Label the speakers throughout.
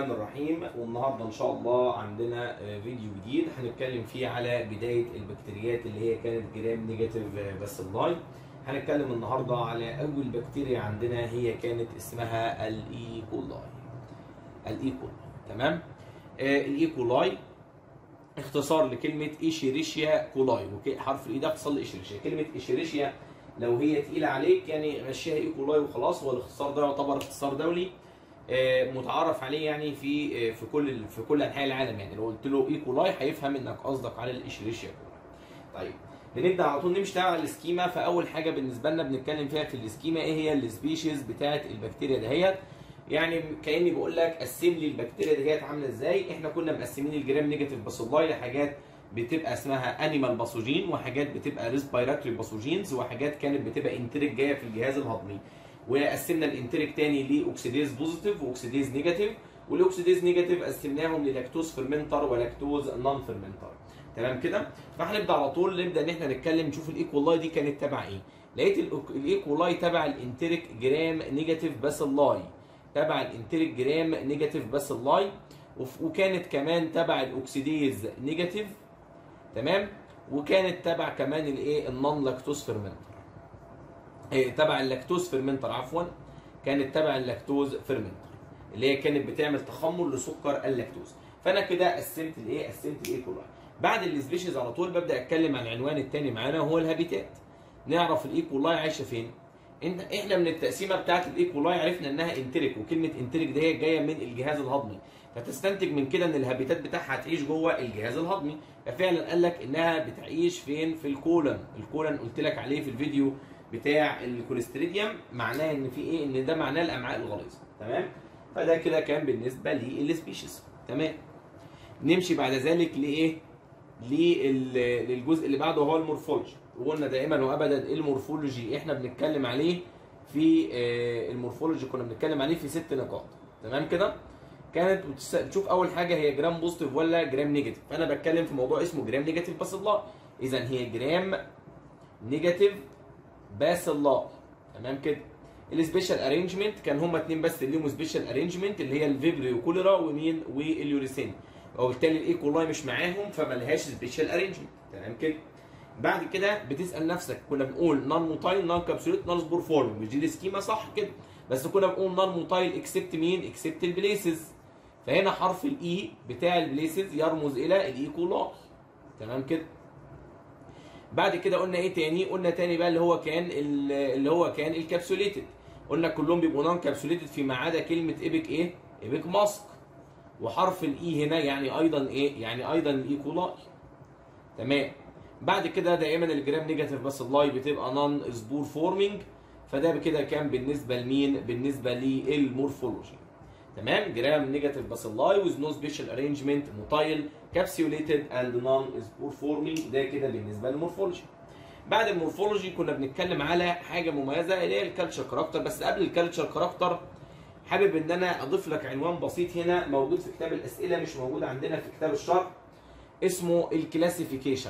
Speaker 1: الرحمن الرحيم والنهارده ان شاء الله عندنا آه، فيديو جديد هنتكلم فيه على بدايه البكتيريات اللي هي كانت جرام نيجاتيف باسيلاي هنتكلم النهارده على اول بكتيريا عندنا هي كانت اسمها الايكولاي الايكولاي تمام آه، الايكولاي اختصار لكلمه ايشيريشيا كولاي وحرف الاي ده اختصار لايشيريشيا كلمه ايشيريشيا لو هي تقيله عليك يعني مشيها ايكولاي وخلاص هو الاختصار ده يعتبر اختصار دولي آه، متعارف عليه يعني في آه، في كل في كل انحاء العالم يعني لو قلت له ايكولاي هيفهم انك قصدك على الايشيريشيا كولاي. طيب بنبدا على طول نمشي على السكيما فاول حاجه بالنسبه لنا بنتكلم فيها في السكيما ايه هي السبيشيز بتاعه البكتيريا دهيت يعني كاني بقول لك قسم لي البكتيريا دهيت عامله ازاي احنا كنا مقسمين الجرام نيجاتيف باسولاي لحاجات بتبقى اسمها انيمال باثوجين وحاجات بتبقى ريسبيراتوري باثوجينز وحاجات كانت بتبقى انتريك جايه في الجهاز الهضمي وقسمنا الانتريك تاني لاوكسيديز بوزيتيف واوكسيديز نيجاتيف والاوكسيديز نيجاتيف قسمناهم للاكتوز فيرمنتر ولاكتوز نون فيرمنتر تمام كده فهنبدا على طول نبدا ان احنا نتكلم نشوف الايكولاي دي كانت تبع ايه لقيت الايكولاي تبع الانتريك جرام نيجاتيف باسيلاي تبع الانتريك جرام نيجاتيف باسيلاي وف- وكانت كمان تبع الاوكسيديز نيجاتيف تمام وكانت تبع كمان الايه النون لاكتوز فيرمنتر إيه تبع اللاكتوز فيرمنتر عفوا كانت تبع اللاكتوز فيرمنتر اللي هي كانت بتعمل تخمر لسكر اللاكتوز فانا كده قسمت الايه قسمت الايكولاي بعد السبيشيز على طول ببدا اتكلم عن العنوان الثاني معانا وهو الهابيتات نعرف الايكولاي عايشه فين انت احنا من التقسيمه بتاعت الايكولاي عرفنا انها انتريك وكلمه انتريك دي هي جايه من الجهاز الهضمي فتستنتج من كده ان الهابيتات بتاعها هتعيش جوه الجهاز الهضمي ففعلا قال لك انها بتعيش فين في الكولن الكولن قلت لك عليه في الفيديو بتاع الكوليستريديوم معناه ان في ايه ان ده معناه الامعاء الغليظه تمام فده كده كان بالنسبه للسبيشيز تمام نمشي بعد ذلك لايه لل- للجزء اللي بعده هو المورفولوجي وقلنا دائما وابدا المورفولوجي احنا بنتكلم عليه في آه، المورفولوجي كنا بنتكلم عليه في ست نقاط تمام كده كانت بتس- بتشوف اول حاجه هي جرام بوزيتيف ولا جرام نيجاتيف فانا بتكلم في موضوع اسمه جرام نيجاتيف باسيلاي اذا هي جرام نيجاتيف باسيلاي تمام كده السبيشال ارينجمنت كان هما اتنين بس اللي ليهم سبيشال ارينجمنت اللي هي الفيبريو كوليرا ومين واليوريسين وبالتالي الايكولاي مش معاهم فملهاش سبيشال ارينجمنت تمام كده بعد كده بتسال نفسك كنا بنقول نون موتايل نون كابسوليت نون سبور فورم مش دي السكيما صح كده بس كنا بنقول نون موتايل اكسبت مين اكسبت البليسز فهنا حرف الاي بتاع البليسز يرمز الى الايكولاي تمام كده بعد كده قلنا ايه تاني قلنا تاني بقى اللي هو كان ال- اللي هو كان الكابسوليتد قلنا كلهم بيبقوا نون كابسوليتد فيما عدا كلمه ايبك ايه ايبك ماسك وحرف الاي هنا يعني ايضا ايه يعني ايضا الايكولاي تمام بعد كده دائما الجرام نيجاتيف بس اللاي بتبقى نون سبور فورمينج فده كده كان بالنسبه لمين بالنسبه للمورفولوجي تمام جرام نيجاتيف بس اللاي ويز نو سبيشال ارينجمنت موتايل كابسيوليتد اند نون سبور فورمينج ده كده بالنسبه للمورفولوجي بعد المورفولوجي كنا بنتكلم على حاجه مميزه اللي هي الكالتشر كاركتر بس قبل الكالتشر كاركتر حابب ان انا اضيف لك عنوان بسيط هنا موجود في كتاب الاسئله مش موجود عندنا في كتاب الشرح اسمه الكلاسيفيكيشن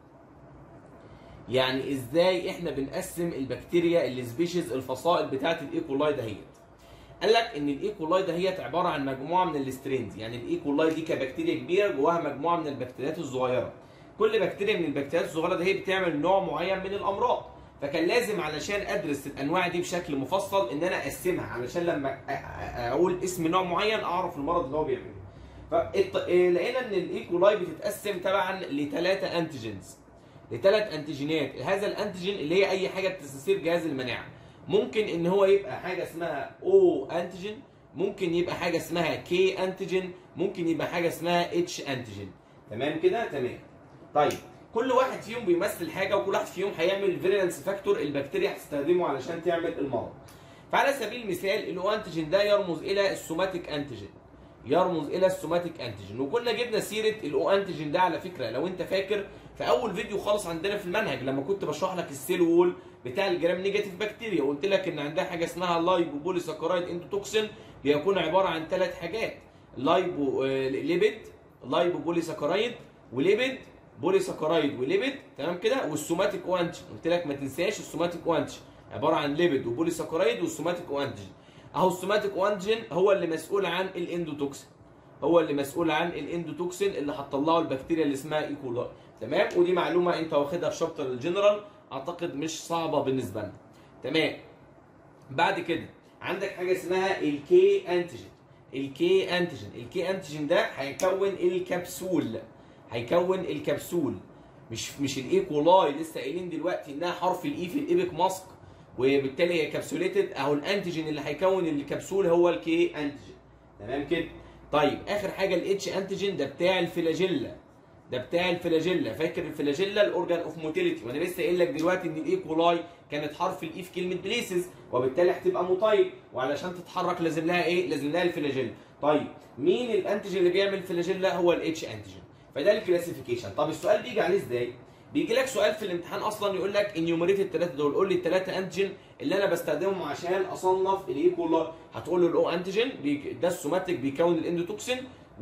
Speaker 1: يعني ازاي احنا بنقسم البكتيريا السبيشيز الفصائل بتاعت الايكولاي دهيت قال لك ان الايكولاي دهيت عباره عن مجموعه من السترينز يعني الايكولاي دي كبكتيريا كبيره جواها مجموعه من البكتيريات الصغيره كل بكتيريا من البكتيريات الصغيره دي هي بتعمل نوع معين من الامراض فكان لازم علشان ادرس الانواع دي بشكل مفصل ان انا اقسمها علشان لما أ- أ- اقول اسم نوع معين اعرف المرض اللي هو بيعمله فلقينا ان الايكولاي بتتقسم تبعا لثلاثه انتيجينز لثلاث انتيجينات هذا الانتيجين اللي هي اي حاجه بتستثير جهاز المناعه ممكن ان هو يبقى حاجه اسمها او انتيجين ممكن يبقى حاجه اسمها كي انتيجين ممكن يبقى حاجه اسمها اتش انتيجين تمام كده تمام طيب كل واحد فيهم بيمثل حاجه وكل واحد فيهم هيعمل فيرنس فاكتور البكتيريا هتستخدمه علشان تعمل المرض فعلى سبيل المثال الاو انتيجين ده يرمز الى السوماتيك انتيجين يرمز الى السوماتيك انتيجين وكنا جبنا سيره الاو انتيجين ده على فكره لو انت فاكر في اول فيديو خالص عندنا في المنهج لما كنت بشرح لك السيل وول بتاع الجرام نيجاتيف بكتيريا وقلت لك ان عندها حاجه اسمها لايبو بوليساكرايد اندوتوكسين بيكون عباره عن ثلاث حاجات لايبو آه، ليبيد لايبو بوليساكرايد وليبيد بوليساكرايد وليبيد تمام كده والسوماتيك وانتش قلت لك ما تنساش السوماتيك وانتش عباره عن ليبيد وبوليساكرايد والسوماتيك وانتيجين اهو السوماتيك وانتيجين هو اللي مسؤول عن الاندوتوكسين هو اللي مسؤول عن الاندوتوكسين اللي هتطلعه البكتيريا اللي اسمها ايكولاي تمام ودي معلومه انت واخدها في شابتر الجنرال اعتقد مش صعبه بالنسبه لنا تمام بعد كده عندك حاجه اسمها الكي انتيجين الكي انتيجين الكي انتيجين ده هيكون الكبسول هيكون الكبسول مش مش الايكولاي لسه قايلين دلوقتي انها حرف الاي في الايبك ماسك وبالتالي هي كبسوليتد اهو الانتيجين اللي هيكون الكبسول هو الكي انتيجين تمام كده طيب اخر حاجه الاتش انتيجين ده بتاع الفلاجيلا ده بتاع الفلاجيلا فاكر الفلاجيلا الاورجان اوف موتيليتي وانا لسه قايل لك دلوقتي ان الايكولاي كانت حرف الاي في كلمه بليسز وبالتالي هتبقى موتايل وعلشان تتحرك لازم لها ايه لازم لها الفلاجيلا طيب مين الانتيجين اللي بيعمل فلاجيلا هو الاتش انتيجين فده الكلاسيفيكيشن طب السؤال بيجي عليه ازاي بيجي لك سؤال في الامتحان اصلا يقول لك انيوميريت الثلاثه دول قول لي الثلاثه انتيجين اللي انا بستخدمهم عشان اصنف الايكولاي هتقول له الاو انتيجين ده السوماتيك بيكون الاندوتوكسين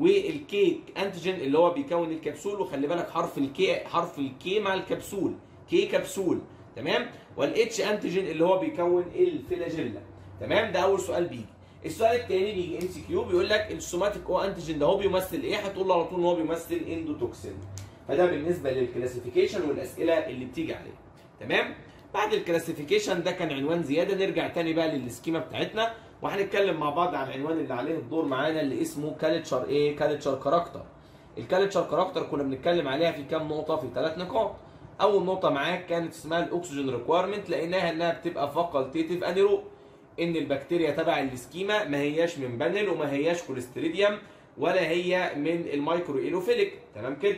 Speaker 1: والكي انتيجين اللي هو بيكون الكبسول وخلي بالك حرف الكي حرف الكي مع الكبسول كي كبسول تمام والاتش انتيجين اللي هو بيكون الفلاجيلا تمام ده اول سؤال بيجي السؤال الثاني بيجي ام سي كيو بيقول لك السوماتيك او انتيجين ده هو بيمثل ايه هتقول له على طول ان هو بيمثل اندوتوكسين فده بالنسبه للكلاسيفيكيشن والاسئله اللي بتيجي عليه تمام بعد الكلاسيفيكيشن ده كان عنوان زياده نرجع تاني بقى للسكيما بتاعتنا وهنتكلم مع بعض عن العنوان اللي عليه الدور معانا اللي اسمه كالتشر ايه كالتشر كاركتر الكالتشر كاركتر كنا بنتكلم عليها في كام نقطه في ثلاث نقاط اول نقطه معاك كانت اسمها الاكسجين ريكويرمنت لقيناها انها بتبقى فاكولتيتيف انيرو ان البكتيريا تبع السكيما ما هياش من بانل وما هياش كوليستريديوم ولا هي من المايكرو ايلوفيليك تمام كده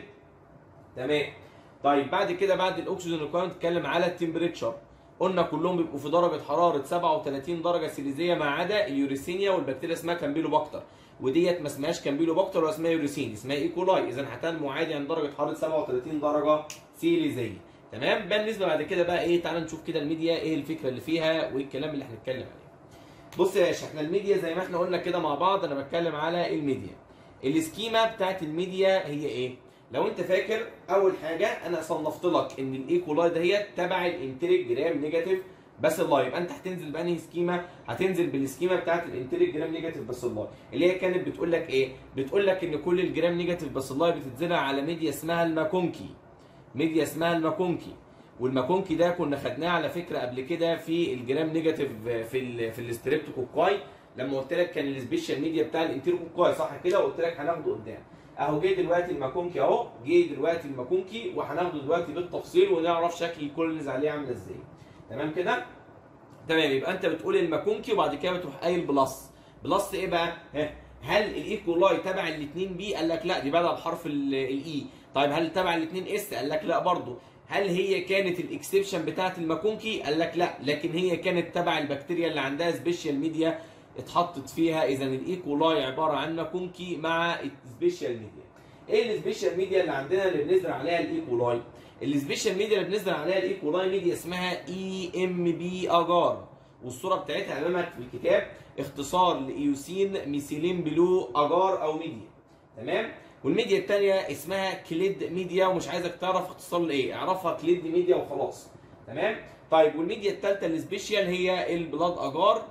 Speaker 1: تمام طيب بعد كده بعد الاكسجين ريكويرمنت نتكلم على التمبريتشر قلنا كلهم بيبقوا في درجه حراره 37 درجه سيليزيه ما عدا اليوريسينيا والبكتيريا اسمها كامبيلوباكتر وديت ما اسمهاش كامبيلوباكتر ولا اسمها يوريسين اسمها ايكولاي اذا هتنمو عادي عند درجه حراره 37 درجه سيليزيه تمام بالنسبه بعد كده بقى ايه تعال نشوف كده الميديا ايه الفكره اللي فيها وايه الكلام اللي هنتكلم عليه بص يا باشا احنا الميديا زي ما احنا قلنا كده مع بعض انا بتكلم على الميديا السكيما بتاعت الميديا هي ايه لو انت فاكر اول حاجه انا صنفت لك ان الايكولاي دهيت تبع الانتريك جرام نيجاتيف بس الله يبقى انت هتنزل بانهي سكيما هتنزل بالسكيما بتاعت الانتريك جرام نيجاتيف بس الله اللي هي كانت بتقول لك ايه بتقول لك ان كل الجرام نيجاتيف بس الله بتتزرع على ميديا اسمها الماكونكي ميديا اسمها الماكونكي والماكونكي ده كنا خدناه على فكره قبل كده في الجرام نيجاتيف في ال في الاستريبتوكوكاي لما قلت لك كان السبيشال ميديا بتاع الانتيروكوكاي صح كده وقلت لك هناخده قدام اهو جه دلوقتي الماكونكي اهو جه دلوقتي الماكونكي وهناخده دلوقتي بالتفصيل ونعرف شكل الكولونيز عليه عامله ازاي تمام كده تمام يبقى انت بتقول الماكونكي وبعد كده بتروح قايل بلس بلس ايه بقى ها هل الايكولاي تبع الاثنين بي قال لك لا دي بدأ بحرف الاي طيب هل تبع الاثنين اس قال لك لا برضه هل هي كانت الاكسبشن بتاعت الماكونكي قال لك لا لكن هي كانت تبع البكتيريا اللي عندها سبيشال ميديا اتحطت فيها اذا الايكولاي عباره عن ماكونكي مع السبيشال ميديا ايه السبيشال ميديا اللي عندنا اللي بنزرع عليها الايكولاي السبيشال ميديا اللي بنزرع عليها الايكولاي ميديا اسمها اي ام بي اجار والصوره بتاعتها امامك في الكتاب اختصار لايوسين ميثيلين بلو اجار او ميديا تمام والميديا الثانيه اسمها كليد ميديا ومش عايزك تعرف اختصار لايه اعرفها كليد ميديا وخلاص تمام طيب والميديا الثالثه السبيشال هي البلاد اجار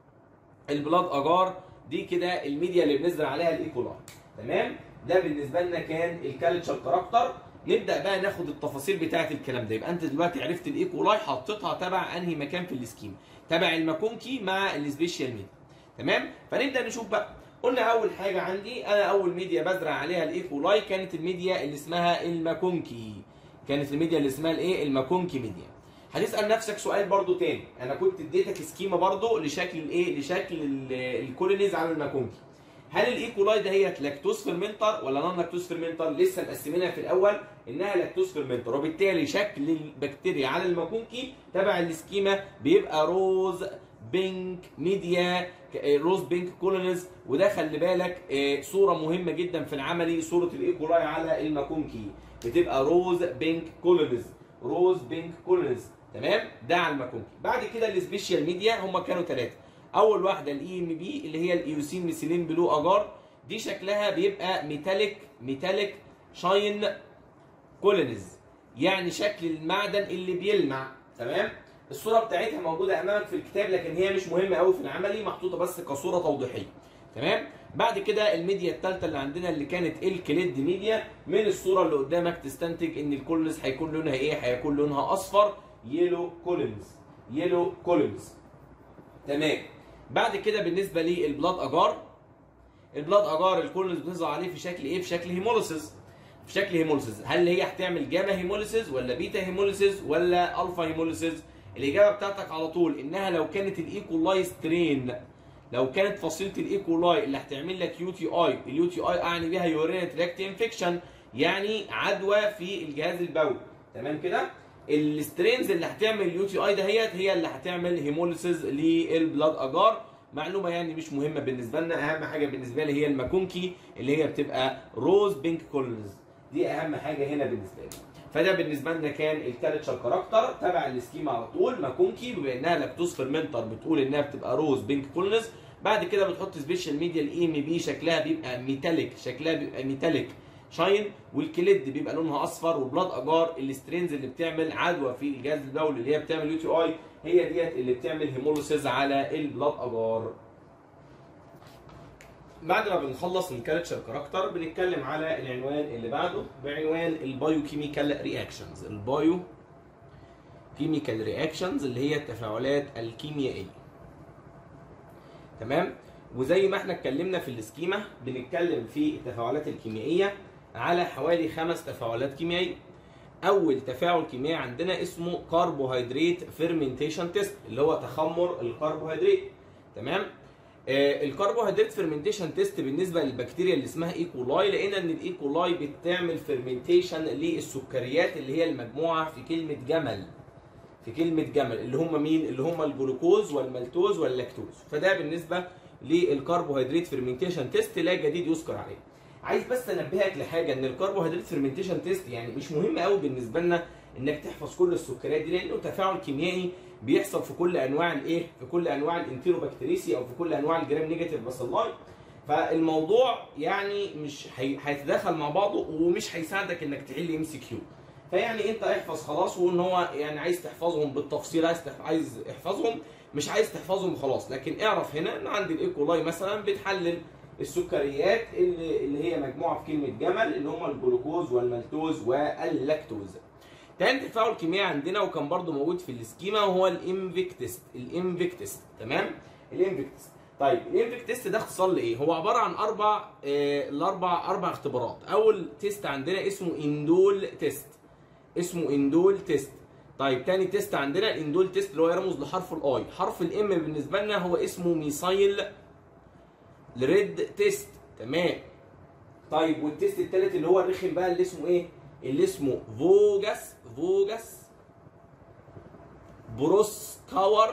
Speaker 1: البلاد اجار دي كده الميديا اللي بنزرع عليها الايكولاي تمام ده بالنسبه لنا كان الكالتشر كاركتر نبدا بقى ناخد التفاصيل بتاعه الكلام ده يبقى انت دلوقتي عرفت الايكولاي حطيتها تبع انهي مكان في السكيم تبع الماكونكي مع السبيشال ميديا تمام فنبدا نشوف بقى قلنا اول حاجه عندي انا اول ميديا بزرع عليها الايكولاي كانت الميديا اللي اسمها الماكونكي كانت الميديا اللي اسمها الايه الماكونكي ميديا هتسال نفسك سؤال برضو تاني انا كنت اديتك سكيما برضو لشكل الايه لشكل الكولونيز على الماكونكي هل الايكولاي ده هي لاكتوز فيرمنتر ولا نون لاكتوز فيرمنتر لسه مقسمينها في الاول انها لاكتوز فيرمنتر وبالتالي شكل البكتيريا على الماكونكي تبع السكيما بيبقى روز بينك ميديا روز بينك كولونيز وده خلي بالك صوره مهمه جدا في العملي صوره الايكولاي على الماكونكي بتبقى روز بينك كولونيز روز بينك كولونيز تمام ده على الماكونكي بعد كده السبيشال ميديا هم كانوا ثلاثه اول واحده الاي ام بي اللي هي الايوسين ميثيلين بلو اجار دي شكلها بيبقى ميتاليك ميتاليك شاين كولونيز يعني شكل المعدن اللي بيلمع تمام الصوره بتاعتها موجوده امامك في الكتاب لكن هي مش مهمه قوي في العملي محطوطه بس كصوره توضيحيه تمام بعد كده الميديا الثالثه اللي عندنا اللي كانت الكليد ميديا من الصوره اللي قدامك تستنتج ان الكولنز هيكون لونها ايه هيكون لونها اصفر يلو كولنز يلو كولنز تمام بعد كده بالنسبه للبلاد اجار البلاد اجار الكولنز بتظهر عليه في شكل ايه في شكل هيموليسيس في شكل هيموليسيس هل هي هتعمل جاما هيموليسيس ولا بيتا هيموليسيس ولا الفا هيموليسيس الاجابه بتاعتك على طول انها لو كانت الايكولاي سترين لو كانت فصيله الايكولاي اللي هتعمل لك يو تي اي اليو تي اي اعني بيها يورينا تراكت انفكشن يعني عدوى في الجهاز البولي تمام كده السترينز اللي هتعمل اليو تي اي دهيت هي اللي هتعمل هيموليسيس للبلاد اجار معلومه يعني مش مهمه بالنسبه لنا اهم حاجه بالنسبه لي هي الماكونكي اللي هي بتبقى روز بينك كولنز دي اهم حاجه هنا بالنسبه لي فده بالنسبه لنا كان الكالتشر كاركتر تبع السكيما على طول ماكونكي بما انها لاكتوز فيرمنتر بتقول انها بتبقى روز بينك كولنز بعد كده بتحط سبيشال ميديا الاي ام بي شكلها بيبقى ميتاليك شكلها بيبقى ميتاليك شاين والكليد بيبقى لونها اصفر وبلاد اجار السترينز اللي بتعمل عدوى في الجهاز البولي اللي هي بتعمل يو تي اي هي ديت اللي بتعمل هيموليسيس على البلاد اجار بعد ما بنخلص الكالتشر كاركتر بنتكلم على العنوان اللي بعده بعنوان البايو كيميكال رياكشنز البايو كيميكال رياكشنز اللي هي التفاعلات الكيميائيه تمام وزي ما احنا اتكلمنا في السكيما بنتكلم في التفاعلات الكيميائيه على حوالي خمس تفاعلات كيميائيه اول تفاعل كيميائي عندنا اسمه كربوهيدرات فيرمنتيشن تيست اللي هو تخمر الكربوهيدرات تمام آه الكربوهيدرات فيرمنتيشن تيست بالنسبه للبكتيريا اللي اسمها ايكولاي لقينا ان الايكولاي بتعمل فيرمنتيشن للسكريات اللي هي المجموعه في كلمه جمل في كلمه جمل اللي هم مين اللي هم الجلوكوز والمالتوز واللاكتوز فده بالنسبه للكربوهيدرات فيرمنتيشن تيست لا جديد يذكر عليه عايز بس انبهك لحاجه ان الكربوهيدرات فيرمنتيشن تيست يعني مش مهم قوي بالنسبه لنا انك تحفظ كل السكريات دي لانه تفاعل كيميائي بيحصل في كل انواع الايه في كل انواع الانتيروبكتيريسي او في كل انواع الجرام نيجاتيف باسيلاي فالموضوع يعني مش هيتداخل مع بعضه ومش هيساعدك انك تحل ام سي كيو فيعني انت احفظ خلاص وان هو يعني عايز تحفظهم بالتفصيل عايز عايز احفظهم مش عايز تحفظهم خلاص لكن اعرف هنا ان عند الايكولاي مثلا بتحلل السكريات اللي, اللي هي مجموعه في كلمه جمل اللي هم الجلوكوز والمالتوز واللاكتوز تاني تفاعل كيميائي عندنا وكان برضو موجود في السكيما وهو الامفيك تيست الامفيك تيست تمام الامفيك تيست طيب الامفيك تيست ده اختصار لايه هو عباره عن اربع آه الاربع اربع اختبارات اول تيست عندنا اسمه اندول تيست اسمه اندول تيست طيب تاني تيست عندنا الاندول تيست اللي هو يرمز لحرف الاي حرف الام بالنسبه لنا هو اسمه ميسايل ريد تيست تمام طيب والتيست التالت اللي هو الرخم بقى اللي اسمه ايه اللي اسمه فوجاس فوجاس بروس كاور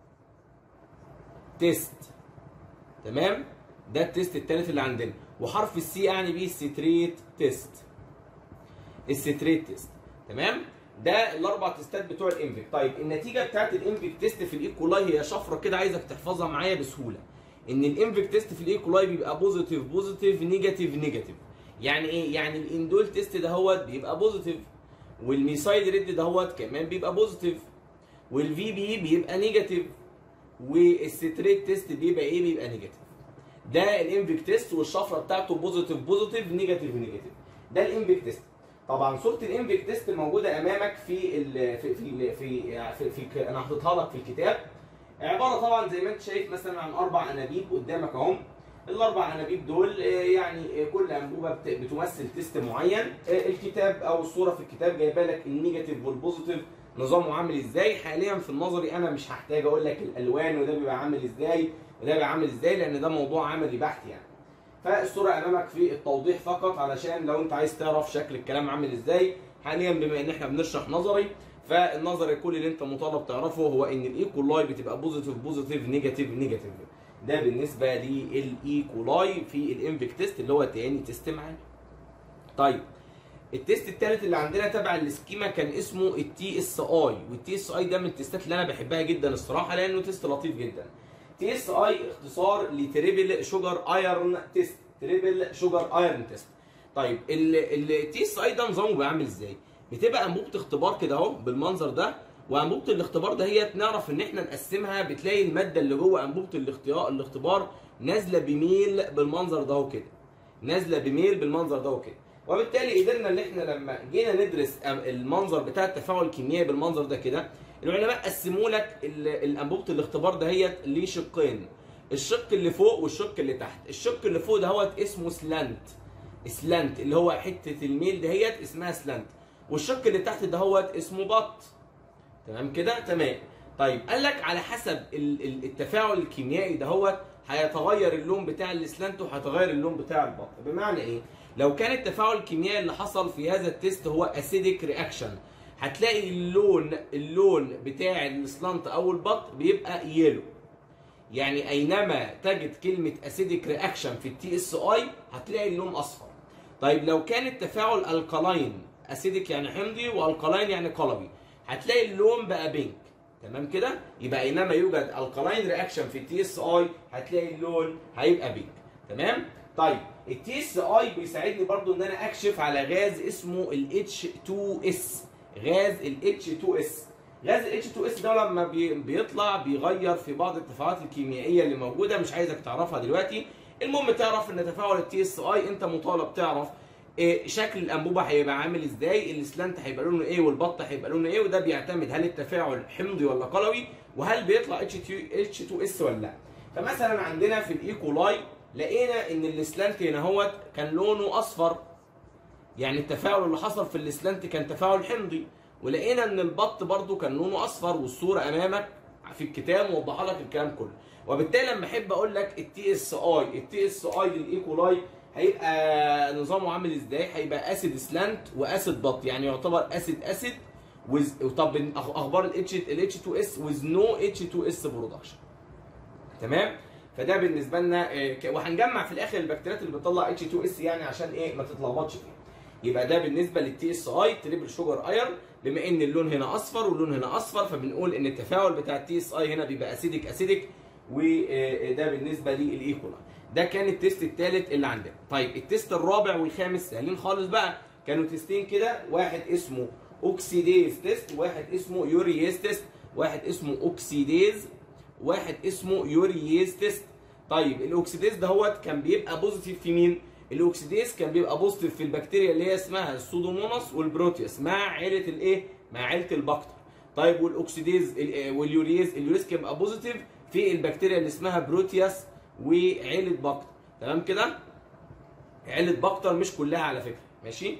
Speaker 1: تيست تمام ده التيست التالت اللي عندنا وحرف السي يعني بيه الستريت تيست الستريت تيست تمام ده الاربع تيستات بتوع الانفيك طيب النتيجه بتاعت الانفيك تيست في الايكولاي هي شفره كده عايزك تحفظها معايا بسهوله ان الانفيك تيست في الايكولاي بيبقى بوزيتيف بوزيتيف نيجاتيف نيجاتيف يعني ايه يعني الاندول تيست دهوت بيبقى بوزيتيف والميسايل ريد دهوت كمان بيبقى بوزيتيف والفي بي بيبقى نيجاتيف والستريت تيست بيبقى ايه بيبقى نيجاتيف ده الانفيك تيست والشفره بتاعته بوزيتيف بوزيتيف نيجاتيف نيجاتيف ده الانفيك تيست طبعا صوره الانفيك تيست موجوده امامك في ال في في في, في, في, في انا حاططها لك في الكتاب عباره طبعا زي ما انت شايف مثلا عن اربع انابيب قدامك اهم الاربع انابيب دول يعني كل انبوبه بتمثل تيست معين الكتاب او الصوره في الكتاب جايبه لك النيجاتيف والبوزيتيف نظامه عامل ازاي حاليا في النظري انا مش هحتاج اقول لك الالوان وده بيبقى عامل ازاي وده بيبقى عامل ازاي لان ده موضوع عملي بحت يعني فالصوره امامك في التوضيح فقط علشان لو انت عايز تعرف شكل الكلام عامل ازاي حاليا بما ان احنا بنشرح نظري فالنظري كل اللي انت مطالب تعرفه هو ان الايكولاي بتبقى بوزيتيف بوزيتيف نيجاتيف نيجاتيف ده بالنسبه للايكولاي في الانفيك تيست اللي هو تاني تيست معانا طيب التيست الثالث اللي عندنا تبع السكيما كان اسمه التي اس اي والتي اس اي ده من التيستات اللي انا بحبها جدا الصراحه لانه تيست لطيف جدا تي اس اي اختصار لتريبل شوجر ايرون تيست تريبل شوجر ايرون تيست طيب التي اس اي ده نظامه بيعمل ازاي بتبقى انبوبه اختبار كده اهو بالمنظر ده وانبوبه الاختبار دهيت نعرف ان احنا نقسمها بتلاقي الماده اللي جوه انبوبه الاختيار الاختبار نازله بميل بالمنظر ده كده نازله بميل بالمنظر ده كده وبالتالي قدرنا ان احنا لما جينا ندرس المنظر بتاع التفاعل الكيميائي بالمنظر ده كده العلماء قسموا لك الانبوبه الاختبار دهيت لشقين الشق اللي فوق والشق اللي تحت الشق اللي فوق دهوت اسمه سلانت سلانت اللي هو حته الميل دهيت اسمها سلانت والشق اللي تحت دهوت اسمه بط تمام كده تمام طيب قال لك على حسب التفاعل الكيميائي دهوت هيتغير اللون بتاع الاسلانت وهيتغير اللون بتاع البط بمعنى ايه لو كان التفاعل الكيميائي اللي حصل في هذا التيست هو اسيديك رياكشن هتلاقي اللون اللون بتاع السلانت او البط بيبقى يلو يعني اينما تجد كلمه اسيديك رياكشن في التي اس اي هتلاقي اللون اصفر طيب لو كان التفاعل الكلاين اسيديك يعني حمضي والكلاين يعني قلوي هتلاقي اللون بقى بينك تمام كده يبقى اينما يوجد الكلاين رياكشن في التي اس اي هتلاقي اللون هيبقى بينك تمام طيب التي اس اي بيساعدني برضو ان انا اكشف على غاز اسمه ال H2S غاز ال H2S غاز ال H2S ده لما بيطلع بيغير في بعض التفاعلات الكيميائيه اللي موجوده مش عايزك تعرفها دلوقتي المهم تعرف ان تفاعل التي اس اي انت مطالب تعرف إيه شكل الانبوبه هيبقى عامل ازاي الاسلنت هيبقى لونه ايه والبط هيبقى لونه ايه وده بيعتمد هل التفاعل حمضي ولا قلوي وهل بيطلع H2S ولا لا فمثلا عندنا في الايكولاي لقينا ان الاسلنت هنا هو كان لونه اصفر يعني التفاعل اللي حصل في الاسلنت كان تفاعل حمضي ولقينا ان البط برضو كان لونه اصفر والصوره امامك في الكتاب موضحه لك الكلام كله وبالتالي لما احب اقول لك التي اس اي التي اس اي للايكولاي هيبقى نظامه عامل ازاي هيبقى اسيد سلانت واسيد بط يعني يعتبر اسيد اسيد وز... طب اخبار الاتش الاتش 2 اس ويز نو اتش 2 اس برودكشن تمام فده بالنسبه لنا وهنجمع في الاخر البكتيريات اللي بتطلع اتش 2 اس يعني عشان ايه ما تتلخبطش فيها يبقى ده بالنسبه للتي اس اي تريبل شوجر ايرن بما ان اللون هنا اصفر واللون هنا اصفر فبنقول ان التفاعل بتاع التي اس اي هنا بيبقى اسيدك اسيدك وده بالنسبه للايكولا ده كان التيست الثالث اللي عندنا طيب التيست الرابع والخامس سهلين خالص بقى كانوا تيستين كده واحد اسمه اوكسيديز تيست واحد اسمه يورييز تيست واحد اسمه اوكسيديز واحد اسمه يورييز تيست طيب الاوكسيديز دهوت كان بيبقى بوزيتيف في مين الاوكسيديز كان بيبقى بوزيتيف في البكتيريا اللي هي اسمها السودوموناس والبروتيوس مع عيله الايه مع عيله البكتر طيب والاوكسيديز واليوريز اليوريز كان بيبقى بوزيتيف في البكتيريا اللي اسمها بروتيوس وعيله بكتر تمام كده عيله بكتر مش كلها على فكره ماشي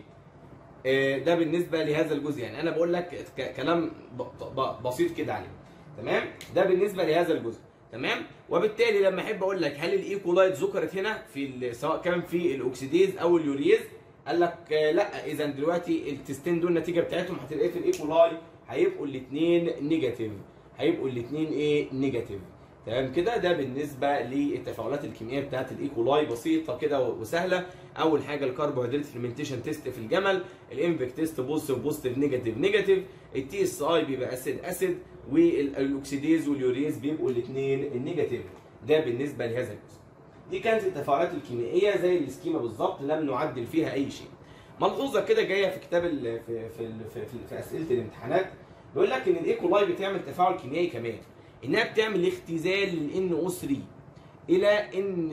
Speaker 1: آه ده بالنسبه لهذا الجزء يعني انا بقول لك كلام بسيط كده عليه تمام ده بالنسبه لهذا الجزء تمام وبالتالي لما احب اقول لك هل الايكولايت ذكرت هنا في سواء كان في الاكسيديز او اليوريز قال لك آه لا اذا دلوقتي التستين دول النتيجه بتاعتهم هتلاقيه في الايكولاي هيبقوا الاثنين نيجاتيف هيبقوا الاثنين ايه نيجاتيف تمام كده ده بالنسبه للتفاعلات الكيميائيه بتاعت الايكولاي بسيطه كده وسهله اول حاجه الكربوهيدرات فيرمنتيشن تيست في الجمل الانفك تيست بوزيتيف بوزيتيف نيجاتيف نيجاتيف التي اس اي بيبقى اسيد اسيد والاكسيديز واليوريز بيبقوا الاثنين النيجاتيف ده بالنسبه لهذا الجزء دي كانت التفاعلات الكيميائيه زي السكيما بالظبط لم نعدل فيها اي شيء ملحوظه كده جايه في كتاب ال في في في, في, في اسئله الامتحانات بيقول لك ان الايكولاي بتعمل تفاعل كيميائي كمان انها بتعمل اختزال لل NO3 الى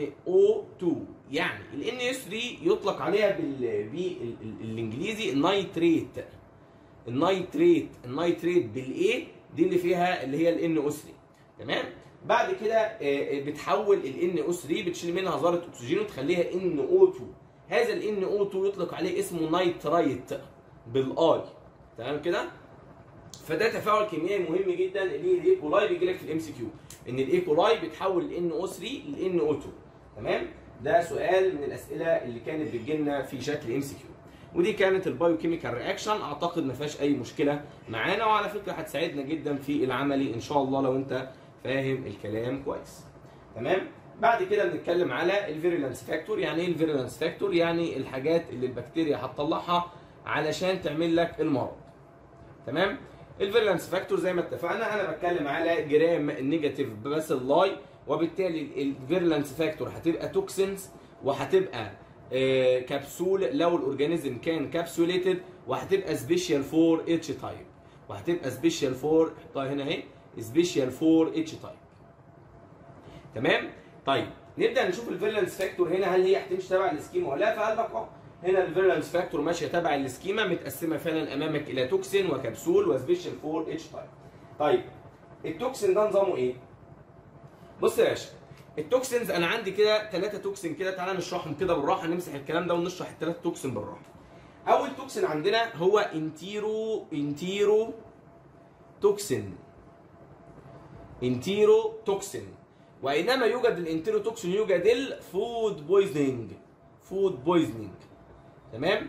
Speaker 1: NO2 يعني ال NO3 يطلق عليها بالانجليزي النايتريت النايتريت النايتريت بالايه دي اللي فيها اللي هي ال NO3 تمام بعد كده بتحول ال NO3 بتشيل منها ذره اكسجين وتخليها NO2 هذا ال NO2 يطلق عليه اسمه نايترايت بالاي تمام كده فده تفاعل كيميائي مهم جدا اللي الايكولاي بيجي لك في الام سي كيو ان الايكولاي بيتحول ال ان او 3 ل ان او 2 تمام ده سؤال من الاسئله اللي كانت بتجي لنا في شكل ام سي كيو ودي كانت البايوكيميكال رياكشن اعتقد ما فيهاش اي مشكله معانا وعلى فكره هتساعدنا جدا في العملي ان شاء الله لو انت فاهم الكلام كويس تمام بعد كده بنتكلم على الفيرولانس فاكتور يعني ايه الفيرولانس فاكتور يعني الحاجات اللي البكتيريا هتطلعها علشان تعمل لك المرض تمام الفيرلانس فاكتور زي ما اتفقنا انا بتكلم على جرام نيجاتيف باسيلاي وبالتالي الفيرلانس فاكتور هتبقى توكسينز وهتبقى آه كبسول لو الاورجانيزم كان كابسوليتد وهتبقى سبيشال فور اتش تايب وهتبقى سبيشال فور حطها هنا اهي سبيشال فور اتش تايب تمام طيب نبدا نشوف الفيرلنس فاكتور هنا هل هي هتمشي تبع السكيما ولا لا فقال لك اه هنا الفيرلنس فاكتور ماشيه تبع السكيما متقسمه فعلا امامك الى توكسين وكبسول وسبيشال فور اتش تايب طيب التوكسين ده نظامه ايه بص يا باشا التوكسينز انا عندي كده ثلاثه توكسين كده تعالى نشرحهم كده بالراحه نمسح الكلام ده ونشرح الثلاثه توكسين بالراحه اول توكسين عندنا هو انتيرو انتيرو توكسين انتيرو توكسين واينما يوجد الانتيرو توكسين يوجد الفود بويزنينج فود بويزنينج تمام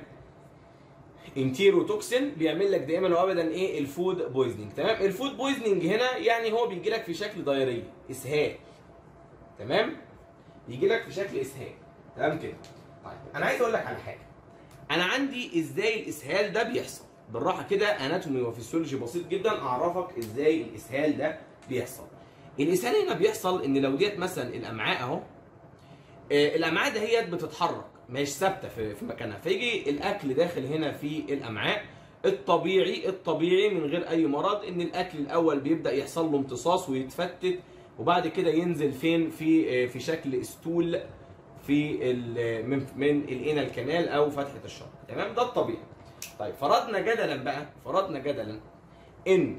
Speaker 1: انتيرو توكسين بيعمل لك دائما وابدا ايه الفود بويزنينج تمام الفود بويزنينج هنا يعني هو بيجي لك في شكل دايريه اسهال تمام يجي لك في شكل اسهال تمام كده طيب انا عايز اقول لك على حاجه انا عندي ازاي الاسهال ده بيحصل بالراحه كده اناتومي وفسيولوجي بسيط جدا اعرفك ازاي الاسهال ده بيحصل الاسهال هنا بيحصل ان لو ديت مثلا الامعاء اهو آه، الامعاء دهيت بتتحرك مش ثابته في في مكانها فيجي الاكل داخل هنا في الامعاء الطبيعي الطبيعي من غير اي مرض ان الاكل الاول بيبدا يحصل له امتصاص ويتفتت وبعد كده ينزل فين في آه، في شكل استول في ال- من من الانال كانال او فتحه الشرج تمام ده الطبيعي طيب فرضنا جدلا بقى فرضنا جدلا ان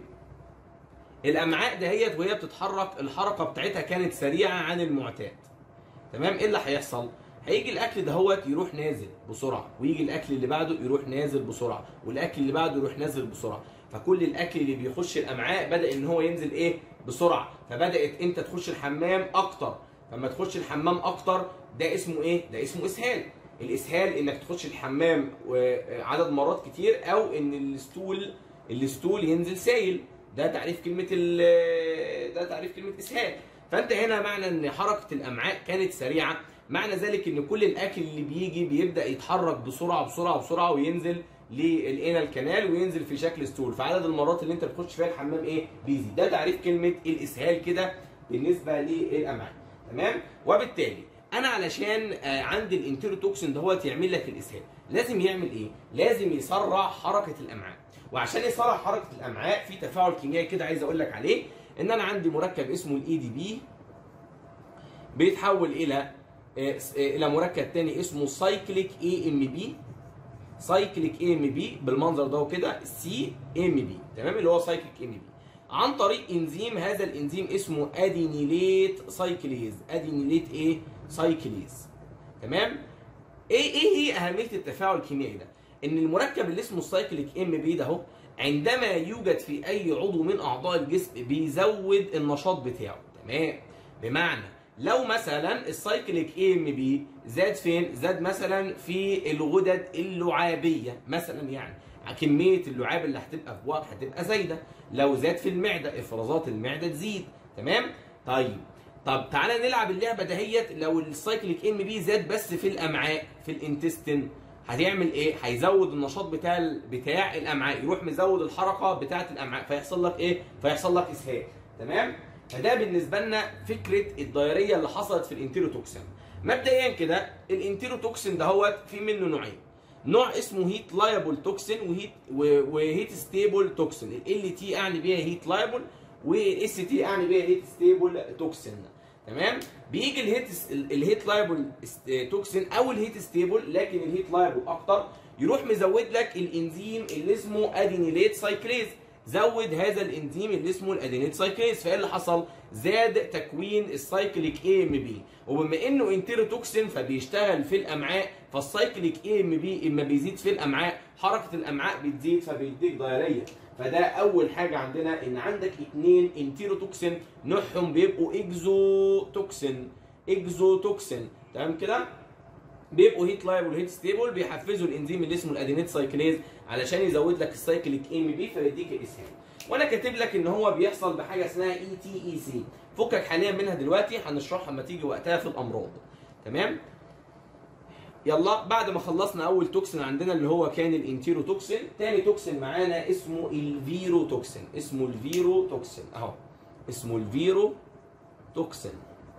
Speaker 1: الامعاء دهيت وهي بتتحرك الحركه بتاعتها كانت سريعه عن المعتاد تمام ايه اللي هيحصل هيجي الاكل دهوت يروح نازل بسرعه ويجي الاكل اللي بعده يروح نازل بسرعه والاكل اللي بعده يروح نازل بسرعه فكل الاكل اللي بيخش الامعاء بدا ان هو ينزل ايه بسرعه فبدات انت تخش الحمام اكتر فلما تخش الحمام اكتر ده اسمه ايه ده اسمه اسهال الاسهال انك تخش الحمام عدد مرات كتير او ان الستول الستول ينزل سايل ده تعريف كلمه ال- ده تعريف كلمه اسهال فانت هنا معنى ان حركه الامعاء كانت سريعه معنى ذلك ان كل الاكل اللي بيجي بيبدا يتحرك بسرعه بسرعه بسرعه وينزل للانال كانال وينزل في شكل ستول فعدد المرات اللي انت بتخش فيها الحمام ايه بيزيد ده تعريف كلمه الاسهال كده بالنسبه للامعاء تمام وبالتالي انا علشان آه، عندي الانتيروتوكسين دهوت يعمل لك الاسهال لازم يعمل ايه لازم يسرع حركه الامعاء وعشان يسرع حركه الامعاء في تفاعل كيميائي كده عايز اقول لك عليه ان انا عندي مركب اسمه الاي دي بي بيتحول الى آه، س- آه، الى مركب تاني اسمه سايكليك اي ام بي سايكليك اي ام بي بالمنظر ده كده سي ام بي تمام اللي هو سايكليك ام بي عن طريق انزيم هذا الانزيم اسمه ادينيليت سايكليز ادينيليت ايه سايكليز تمام ايه ايه هي اهميه التفاعل الكيميائي ده ان المركب اللي اسمه السايكليك ام بي ده اهو عندما يوجد في اي عضو من اعضاء الجسم بيزود النشاط بتاعه تمام بمعنى لو مثلا السايكليك اي ام بي زاد فين زاد مثلا في الغدد اللعابيه مثلا يعني كميه اللعاب اللي هتبقى في بوقت هتبقى زايده لو زاد في المعده افرازات المعده تزيد تمام طيب طب تعالى نلعب اللعبه دهيت لو السايكليك ام بي زاد بس في الامعاء في الانتستين هتعمل ايه؟ هيزود النشاط بتاع ال- بتاع الامعاء يروح مزود الحركه بتاعه الامعاء فيحصل لك ايه؟ فيحصل لك اسهال تمام؟ فده بالنسبه لنا فكره الدايريه اللي حصلت في الانتيروتوكسين مبدئيا كده الانتيروتوكسين دهوت في منه نوعين نوع اسمه هيت لايبل توكسين وهيت و- وهيت ستيبل توكسين ال تي اعني بيها هيت لايبل والاس تي اعني بيها هيت ستيبل توكسين تمام بيجي الهيت الهيت لايبل توكسين او الهيت ستيبل لكن الهيت لايبل اكتر يروح مزود لك الانزيم اللي اسمه ادينيليت سايكليز زود هذا الانزيم اللي اسمه الادينيت سايكليز فايه اللي حصل زاد تكوين السايكليك اي ام بي وبما انه انتيروتوكسين فبيشتغل في الامعاء فالسايكليك اي ام بي اما بيزيد في الامعاء حركه الامعاء بتزيد فبيديك دايريه فده اول حاجه عندنا ان عندك اتنين انتيروتوكسين نوعهم بيبقوا اكزوتوكسين اكزوتوكسين تمام كده بيبقوا هيت لايب والهيت ستيبل بيحفزوا الانزيم اللي اسمه الادينيت سايكليز علشان يزود لك السايكليك ام بي فيديك الاسهال وانا كاتب لك ان هو بيحصل بحاجه اسمها اي تي اي سي فكك حاليا منها دلوقتي هنشرحها لما تيجي وقتها في الامراض تمام يلا بعد ما خلصنا اول توكسين عندنا اللي هو كان الانتيرو توكسين تاني توكسين معانا اسمه الفيرو توكسين اسمه الفيرو توكسين اهو اسمه الفيرو توكسين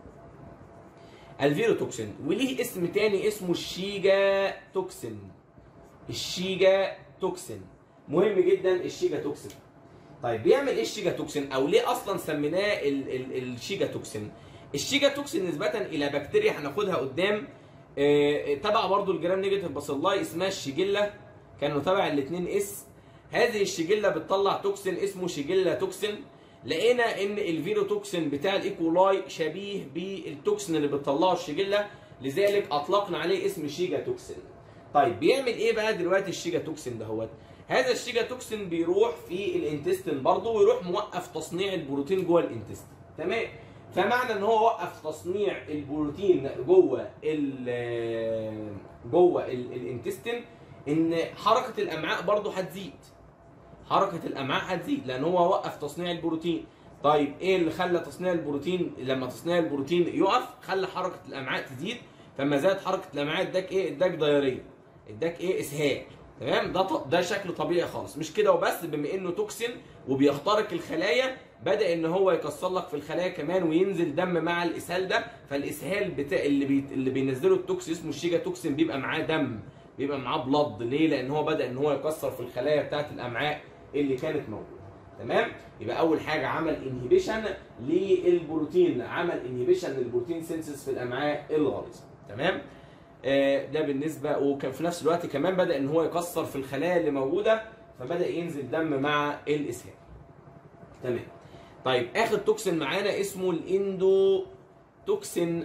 Speaker 1: الفيرو توكسين وليه اسم تاني اسمه الشيجا توكسين الشيجا توكسين مهم جدا الشيجا توكسين طيب بيعمل ايه الشيجا توكسين او ليه اصلا سميناه ال- ال- الشيجا توكسين الشيجا توكسين نسبه الى بكتيريا هناخدها قدام آه، تبع برضو الجرام نيجاتيف باسيلاي اسمها الشيجيلا كانوا تبع الاثنين اس هذه الشيجيلا بتطلع توكسين اسمه شيجيلا توكسين لقينا ان الفيرو توكسين بتاع الايكولاي شبيه بالتوكسين اللي بتطلعه الشيجيلا لذلك اطلقنا عليه اسم شيجا توكسين طيب بيعمل ايه بقى دلوقتي الشيجا توكسين دهوت هذا الشيجا توكسين بيروح في الانتستين برضه ويروح موقف تصنيع البروتين جوه الانتستين تمام فمعنى ان هو وقف تصنيع البروتين جوه ال جوه ال- الانتستين ان حركه الامعاء برضه هتزيد حركه الامعاء هتزيد لان هو وقف تصنيع البروتين طيب ايه اللي خلى تصنيع البروتين لما تصنيع البروتين يقف خلى حركه الامعاء تزيد فما زادت حركه الامعاء اداك ايه اداك دايريه اداك ايه اسهال تمام ده ط- ده شكل طبيعي خالص مش كده وبس بما انه توكسين وبيخترق الخلايا بدا ان هو يكسر لك في الخلايا كمان وينزل دم مع الاسهال ده فالاسهال بتاع اللي بي... اللي بينزله التوكس اسمه الشيجا توكسين بيبقى معاه دم بيبقى معاه بلد ليه لان هو بدا ان هو يكسر في الخلايا بتاعه الامعاء اللي كانت موجوده تمام يبقى اول حاجه عمل انهبيشن للبروتين عمل انهبيشن للبروتين سينسس في الامعاء الغليظه تمام آه، ده بالنسبه وكان في نفس الوقت كمان بدا ان هو يكسر في الخلايا اللي موجوده فبدا ينزل دم مع الاسهال تمام طيب اخر توكسين معانا اسمه الاندو توكسين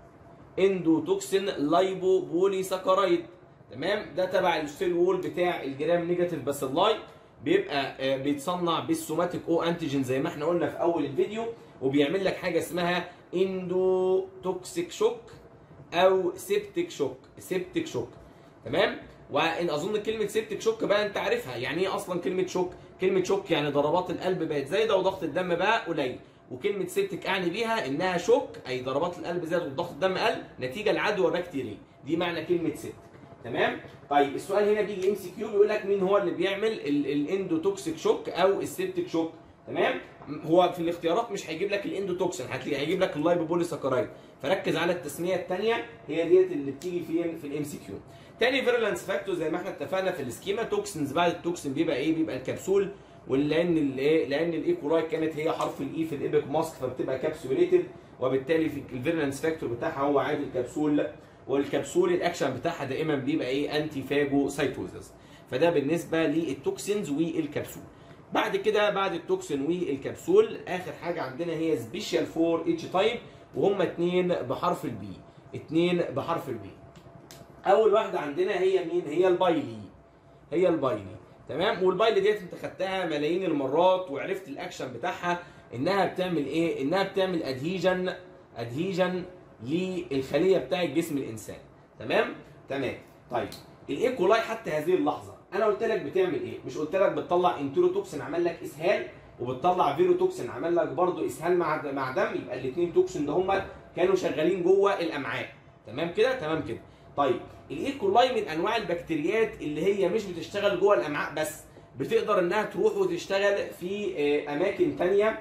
Speaker 1: اندو توكسين لايبو بولي ساكرايد تمام ده تبع السيل وول بتاع الجرام نيجاتيف باسيلاي بيبقى آه، بيتصنع بالسوماتيك او انتيجين زي ما احنا قلنا في اول الفيديو وبيعمل لك حاجه اسمها اندو توكسيك شوك او سيبتيك شوك سيبتيك شوك تمام وان اظن كلمه سيبتيك شوك بقى انت عارفها يعني ايه اصلا كلمه شوك كلمه شوك يعني ضربات القلب بقت زايده وضغط الدم بقى قليل وكلمه سيبتيك اعني بيها انها شوك اي ضربات القلب زادت وضغط الدم قل نتيجه لعدوى بكتيريه دي معنى كلمه سيبتيك تمام طيب السؤال هنا بيجي ام سي كيو بيقول لك مين هو اللي بيعمل ال- الاندوتوكسيك شوك او السيبتيك شوك تمام هو في الاختيارات مش هيجيب لك الاندوتوكسين هتلاقي هيجيب لك اللايبوبوليساكرايد فركز على التسميه الثانيه هي ديت اللي بتيجي فين في الام سي كيو تاني فيرولانس فاكتور زي ما احنا اتفقنا في السكيما توكسينز بعد التوكسين بيبقى ايه بيبقى الكبسول ولان الايه لان الايكولاي كانت هي حرف الاي في الايبك ماسك فبتبقى كابسوليتد وبالتالي في الفيرولانس فاكتور بتاعها هو عادي الكبسول والكبسول الاكشن بتاعها دائما بيبقى ايه انتي فاجو سايتوزس فده بالنسبه للتوكسينز والكبسول بعد كده بعد التوكسين والكبسول اخر حاجه عندنا هي سبيشال فور اتش تايب وهم اتنين بحرف البي اتنين بحرف البي اول واحده عندنا هي مين هي البايلي هي البايلي تمام والبايلي ديت انت خدتها ملايين المرات وعرفت الاكشن بتاعها انها بتعمل ايه انها بتعمل ادهيجن ادهيجن للخليه بتاع جسم الانسان تمام تمام طيب الايكولاي حتى هذه اللحظه انا قلت لك بتعمل ايه مش قلت لك بتطلع انتيروتوكسين عمل لك اسهال وبتطلع فيروتوكسين عمل لك برضه اسهال مع مع دم يبقى الاثنين توكسين ده هم كانوا شغالين جوه الامعاء تمام كده تمام كده طيب الايكولاي من انواع البكتيريات اللي هي مش بتشتغل جوه الامعاء بس بتقدر انها تروح وتشتغل في آه، اماكن تانية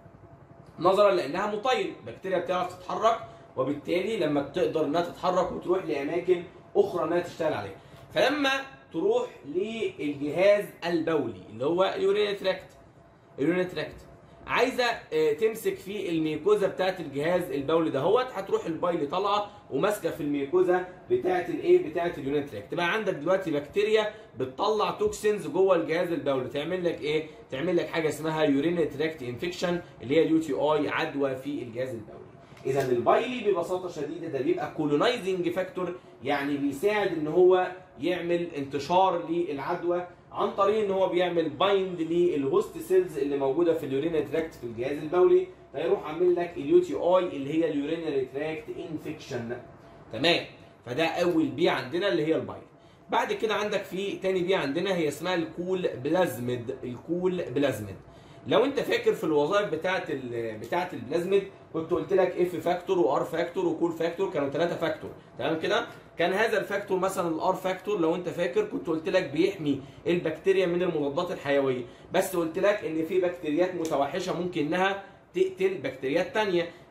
Speaker 1: نظرا لانها مطيل بكتيريا بتعرف تتحرك وبالتالي لما بتقدر انها تتحرك وتروح لاماكن اخرى انها تشتغل عليها فلما تروح للجهاز البولي اللي هو اليورينال تراكت اليورينال تراكت عايزه آه، تمسك في الميكوزا بتاعت الجهاز البولي دهوت هتروح البايل طالعه وماسكه في الميكوزا بتاعت الايه بتاعت اليورينال تراكت بقى عندك دلوقتي بكتيريا بتطلع توكسينز جوه الجهاز البولي تعمل لك ايه تعمل لك حاجه اسمها يورينال تراكت انفكشن اللي هي اليو تي اي عدوى في الجهاز البولي اذا البايلي ببساطه شديده ده بيبقى كولونايزنج فاكتور يعني بيساعد ان هو يعمل انتشار للعدوى عن طريق ان هو بيعمل بايند للهوست سيلز اللي موجوده في اليورينال تراكت في الجهاز البولي فيروح عامل لك اليو تي اي اللي هي اليورينال تراكت انفكشن تمام فده اول بي عندنا اللي هي البايند بعد كده عندك في تاني بي عندنا هي اسمها الكول بلازميد الكول بلازميد لو انت فاكر في الوظائف بتاعه ال بتاعه البلازميد كنت قلت لك اف فاكتور وار فاكتور وكول فاكتور كانوا ثلاثه فاكتور تمام كده كان هذا الفاكتور مثلا الار فاكتور لو انت فاكر كنت قلت لك بيحمي البكتيريا من المضادات الحيويه بس قلت لك ان في بكتيريات متوحشه ممكن انها تقتل بكتيريات تانية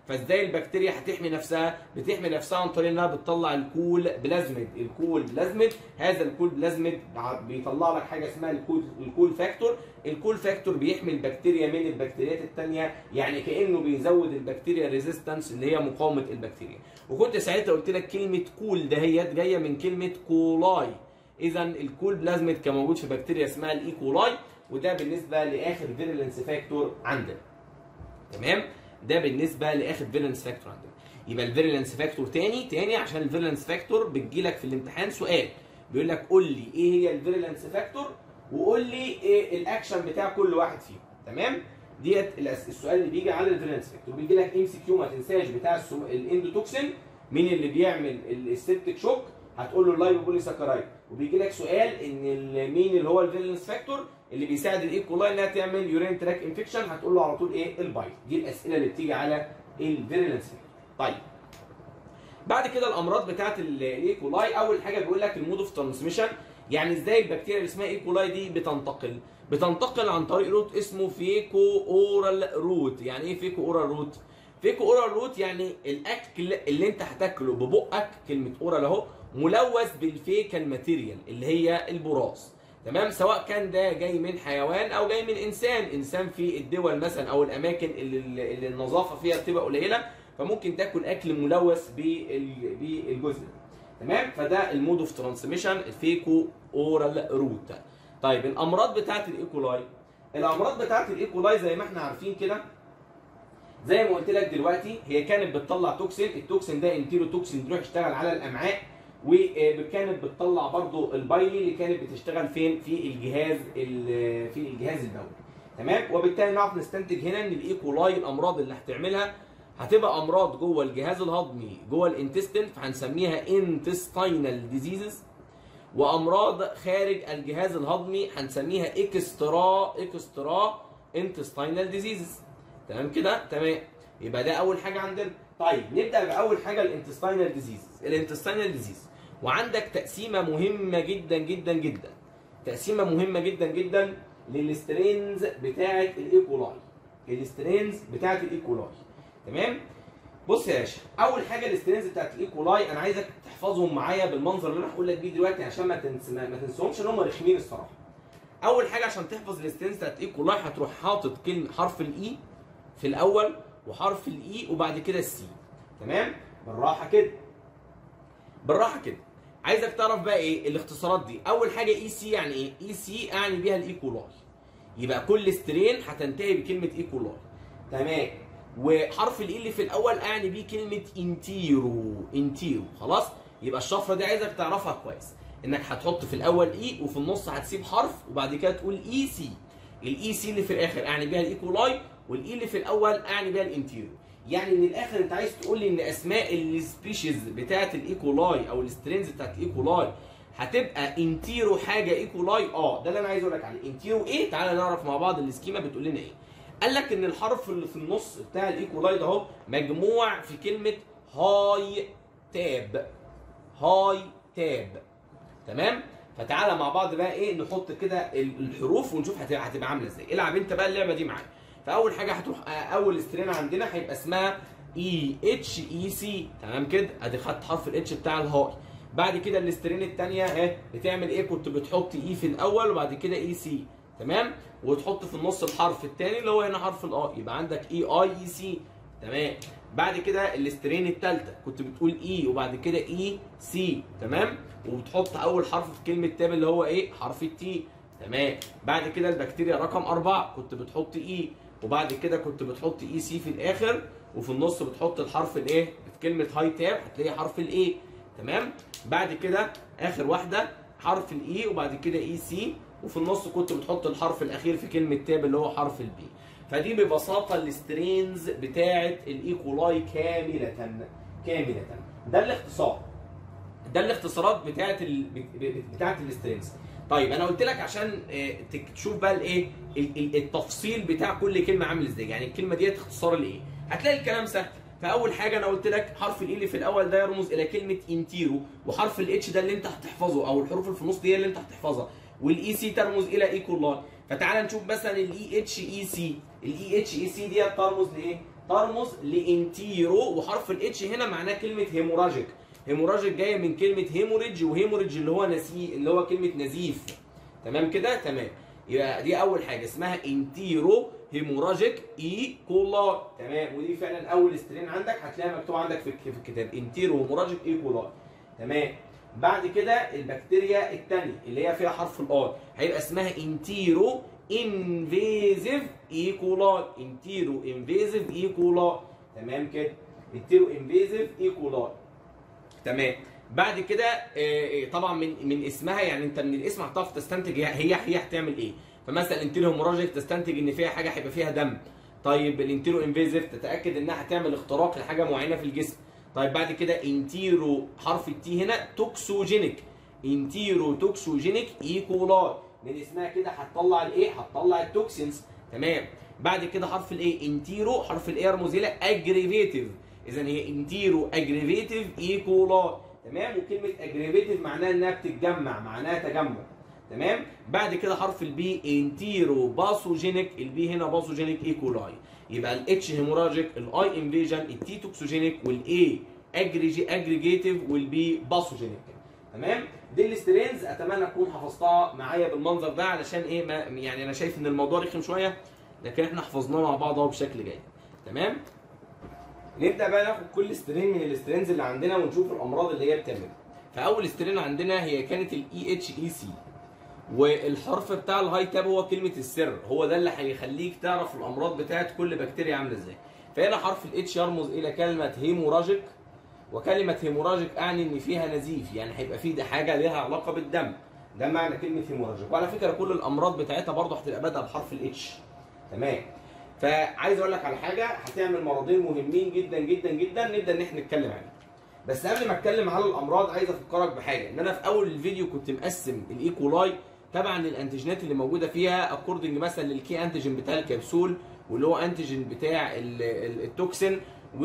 Speaker 1: فازاي البكتيريا هتحمي نفسها بتحمي نفسها عن طريق انها بتطلع الكول بلازميد الكول بلازميد هذا الكول بلازميد بيطلع لك حاجه اسمها الكول الكول فاكتور الكول فاكتور بيحمي البكتيريا من البكتيريات الثانيه يعني كانه بيزود البكتيريا ريزيستنس اللي هي مقاومه البكتيريا وكنت ساعتها قلت لك كلمه كول دهيت جايه من كلمه كولاي اذا الكول بلازميد كان موجود في بكتيريا اسمها الايكولاي وده بالنسبه لاخر فيرلنس فاكتور عندنا تمام ده بالنسبه لاخر فيرلنس فاكتور عندنا يبقى الفيرلنس فاكتور تاني تاني عشان الفيرلنس فاكتور بتجيلك في الامتحان سؤال بيقول لك قول لي ايه هي الفيرلنس فاكتور وقول لي ايه الاكشن بتاع كل واحد فيهم تمام ديت السؤال اللي بيجي على الفيرلنس فاكتور بيجي لك ام سي كيو ما تنساش بتاع الاندوتوكسين مين اللي بيعمل السيبتيك شوك هتقول له اللايبوبوليساكرايد وبيجي لك سؤال ان مين اللي هو الفيرلنس فاكتور اللي بيساعد الايكولاي انها تعمل يورين تراك انفكشن هتقول له على طول ايه البايت دي الاسئله اللي بتيجي على الفيرلنس فاكتور طيب بعد كده الامراض بتاعت الايكولاي اول حاجه بيقول لك المود اوف ترانسميشن يعني ازاي البكتيريا اللي اسمها ايكولاي دي بتنتقل بتنتقل عن طريق روت اسمه فيكو اورال روت يعني ايه فيكو اورال روت فيكو اورال روت يعني الاكل اللي انت هتاكله ببقك كلمه اورال اهو ملوث بالفيكال ماتيريال اللي هي البراز تمام سواء كان ده جاي من حيوان او جاي من انسان انسان في الدول مثلا او الاماكن اللي, اللي النظافه فيها بتبقى قليله فممكن تاكل اكل ملوث بالجزء ده تمام فده المود اوف ترانسميشن الفيكو اورال روت طيب الامراض بتاعت الايكولاي الامراض بتاعت الايكولاي زي ما احنا عارفين كده زي ما قلت لك دلوقتي هي كانت بتطلع توكسين التوكسين ده انتيرو توكسين بيروح يشتغل على الامعاء وكانت بتطلع برضو البايلي اللي كانت بتشتغل فين في الجهاز في الجهاز البولي تمام وبالتالي نعرف نستنتج هنا ان الايكولاي الامراض اللي هتعملها هتبقى امراض جوه الجهاز الهضمي جوه الانتستين فهنسميها انتستينال ديزيزز وامراض خارج الجهاز الهضمي هنسميها اكسترا اكسترا انتستينال ديزيزز تمام كده تمام يبقى ده اول حاجه عندنا طيب نبدا باول حاجه الانتستينال ديزيز الانتستينال ديزيز وعندك تقسيمه مهمه جدا جدا جدا تقسيمه مهمه جدا جدا للسترينز بتاعه الايكولاي السترينز بتاعه الايكولاي تمام بص يا باشا اول حاجه السترينز بتاعت الايكولاي انا عايزك تحفظهم معايا بالمنظر اللي انا هقول لك بيه دلوقتي عشان ما تنس ما تنساهمش ان هم رخمين الصراحه اول حاجه عشان تحفظ السترينز بتاعت الايكولاي هتروح حاطط كلمه حرف الاي في الاول وحرف الاي وبعد كده السي تمام بالراحه كده بالراحه كده عايزك تعرف بقى ايه الاختصارات دي اول حاجه اي سي يعني ايه اي سي اعني بيها الايكولاي يبقى كل سترين هتنتهي بكلمه ايكولاي تمام وحرف الاي اللي في الاول اعني بيه كلمه انتيرو انتيرو خلاص يبقى الشفره دي عايزك تعرفها كويس انك هتحط في الاول اي وفي النص هتسيب حرف وبعد كده تقول اي سي الاي سي اللي في الاخر اعني بيها الايكولاي والاي اللي في الاول اعني بيها الانتيرو يعني من الاخر انت عايز تقول لي ان اسماء السبيشيز بتاعت الايكولاي او السترينز بتاعت الايكولاي هتبقى انتيرو حاجه ايكولاي اه ده اللي انا عايز اقول لك عليه انتيرو ايه تعالى نعرف مع بعض السكيما بتقول لنا ايه قال لك ان الحرف اللي في النص بتاع الايكولاي ده اهو مجموع في كلمه هاي تاب هاي تاب تمام فتعالى مع بعض بقى ايه نحط كده الحروف ونشوف هتبقى هتبقى عامله ازاي العب انت بقى اللعبه دي معايا فاول حاجه هتروح اول سترين عندنا هيبقى اسمها اي اتش اي سي تمام كده ادي خدت حرف الاتش بتاع الهاي بعد كده الاسترين الثانيه اهي بتعمل ايه كنت بتحط اي في الاول وبعد كده اي سي تمام وتحط في النص الحرف الثاني اللي هو هنا حرف الاي يبقى عندك اي اي اي سي تمام بعد كده الاسترين الثالثه كنت بتقول اي وبعد كده اي سي تمام وبتحط اول حرف في كلمه تاب اللي هو ايه حرف التي تمام بعد كده البكتيريا رقم أربعة كنت بتحط اي وبعد كده كنت بتحط اي سي في الاخر وفي النص بتحط الحرف الايه في كلمه هاي تاب هتلاقي حرف الاي تمام بعد كده اخر واحده حرف الاي وبعد كده اي سي وفي النص كنت بتحط الحرف الاخير في كلمه تاب اللي هو حرف البي فدي ببساطه السترينز بتاعه الايكولاي كامله كامله ده الاختصار ده الاختصارات بتاعه ال... بتاعه السترينز طيب انا قلت لك عشان تشوف بقى الايه التفصيل بتاع كل كلمه عامل ازاي يعني الكلمه ديت اختصار لايه هتلاقي الكلام سهل فاول حاجه انا قلت لك حرف الاي اللي في الاول ده يرمز الى كلمه انتيرو وحرف الاتش ده اللي انت هتحفظه او الحروف اللي في النص دي هي اللي انت هتحفظها والاي سي ترمز الى ايكولاي فتعال نشوف مثلا الاي اتش اي سي الاي اتش اي سي ديت ترمز لايه ترمز لانتيرو وحرف الاتش هنا معناه كلمه هيموراجيك هيموراجيك جايه من كلمه هيموريدج وهيموريدج اللي هو نسي اللي هو كلمه نزيف تمام كده تمام يبقى دي اول حاجه اسمها انتيرو هيموراجيك اي كولاي تمام ودي فعلا اول استرين عندك هتلاقيها مكتوب عندك في في الكتاب انتيرو هيموراجيك اي كولاي تمام بعد كده البكتيريا الثانيه اللي هي فيها حرف الاي هيبقى اسمها انتيرو انفيزيف ايكولاي انتيرو انفيزيف ايكولاي تمام كده انتيرو انفيزيف ايكولاي تمام بعد كده آه، طبعا من من اسمها يعني انت من الاسم هتعرف تستنتج هي هي هي هتعمل ايه فمثلا انتيرو هيموراجيك تستنتج ان فيها حاجه هيبقى فيها دم طيب الانتيرو انفيزيف تتاكد انها هتعمل اختراق لحاجه معينه في الجسم طيب بعد كده انتيرو حرف التي هنا توكسوجينيك انتيرو توكسوجينيك ايكولاي من اسمها كده هتطلع الايه هتطلع التوكسينز تمام بعد كده حرف الايه انتيرو حرف الايه رمز الى اجريفيتيف اذا هي انتيرو اجريفيتيف ايكولاي تمام وكلمه اجريفيتيف معناها انها بتتجمع معناها تجمع تمام بعد كده حرف البي انتيرو باثوجينيك البي هنا باثوجينيك ايكولاي يبقى الاتش هيموراجيك الاي انفيجن التي توكسوجينيك والاي اجريجيتيف والبي باثوجينيك تمام دي السترينز اتمنى تكون حفظتها معايا بالمنظر ده علشان ايه ما يعني انا شايف ان الموضوع رخم شويه لكن احنا حفظناه مع بعض اهو بشكل جيد تمام نبدا بقى ناخد كل سترين من السترينز اللي عندنا ونشوف الامراض اللي هي بتعملها فاول سترين عندنا هي كانت الاي اتش اي سي والحرف بتاع الهاي تاب هو كلمه السر هو ده اللي هيخليك تعرف الامراض بتاعت كل بكتيريا عامله ازاي فهنا حرف الاتش يرمز الى كلمه هيموراجيك وكلمه هيموراجيك اعني ان فيها نزيف يعني هيبقى في ده حاجه ليها علاقه بالدم ده معنى كلمه هيموراجيك وعلى فكره كل الامراض بتاعتها برضه هتبقى بادئه بحرف الاتش تمام فعايز اقول لك على حاجه هتعمل مرضين مهمين جدا جدا جدا نبدا ان احنا نتكلم عنهم بس قبل ما اتكلم على الامراض عايز افكرك بحاجه ان انا في اول الفيديو كنت مقسم الايكولاي تبعا للانتيجينات اللي موجوده فيها اكوردنج مثلا للكي انتيجين بتاع الكبسول واللي هو انتيجين بتاع ال- ال- التوكسين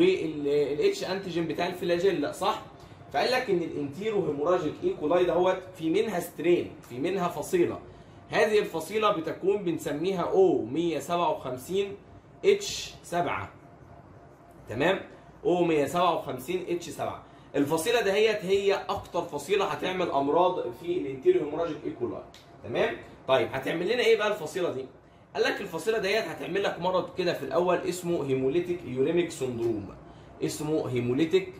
Speaker 1: والاتش انتيجين بتاع الفلاجيلا صح؟ فقال لك ان الانتيرو هيموراجيك ايكولاي دهوت في منها سترين في منها فصيله هذه الفصيله بتكون بنسميها او 157 اتش 7 تمام او 157 اتش 7 الفصيله دهيت هي اكتر فصيله هتعمل امراض في الانتيريو هيموراجيك ايكولاي تمام طيب هتعمل لنا ايه بقى الفصيله دي قال لك الفصيله ديت هتعمل لك مرض كده في الاول اسمه هيموليتيك يوريميك سندروم اسمه هيموليتيك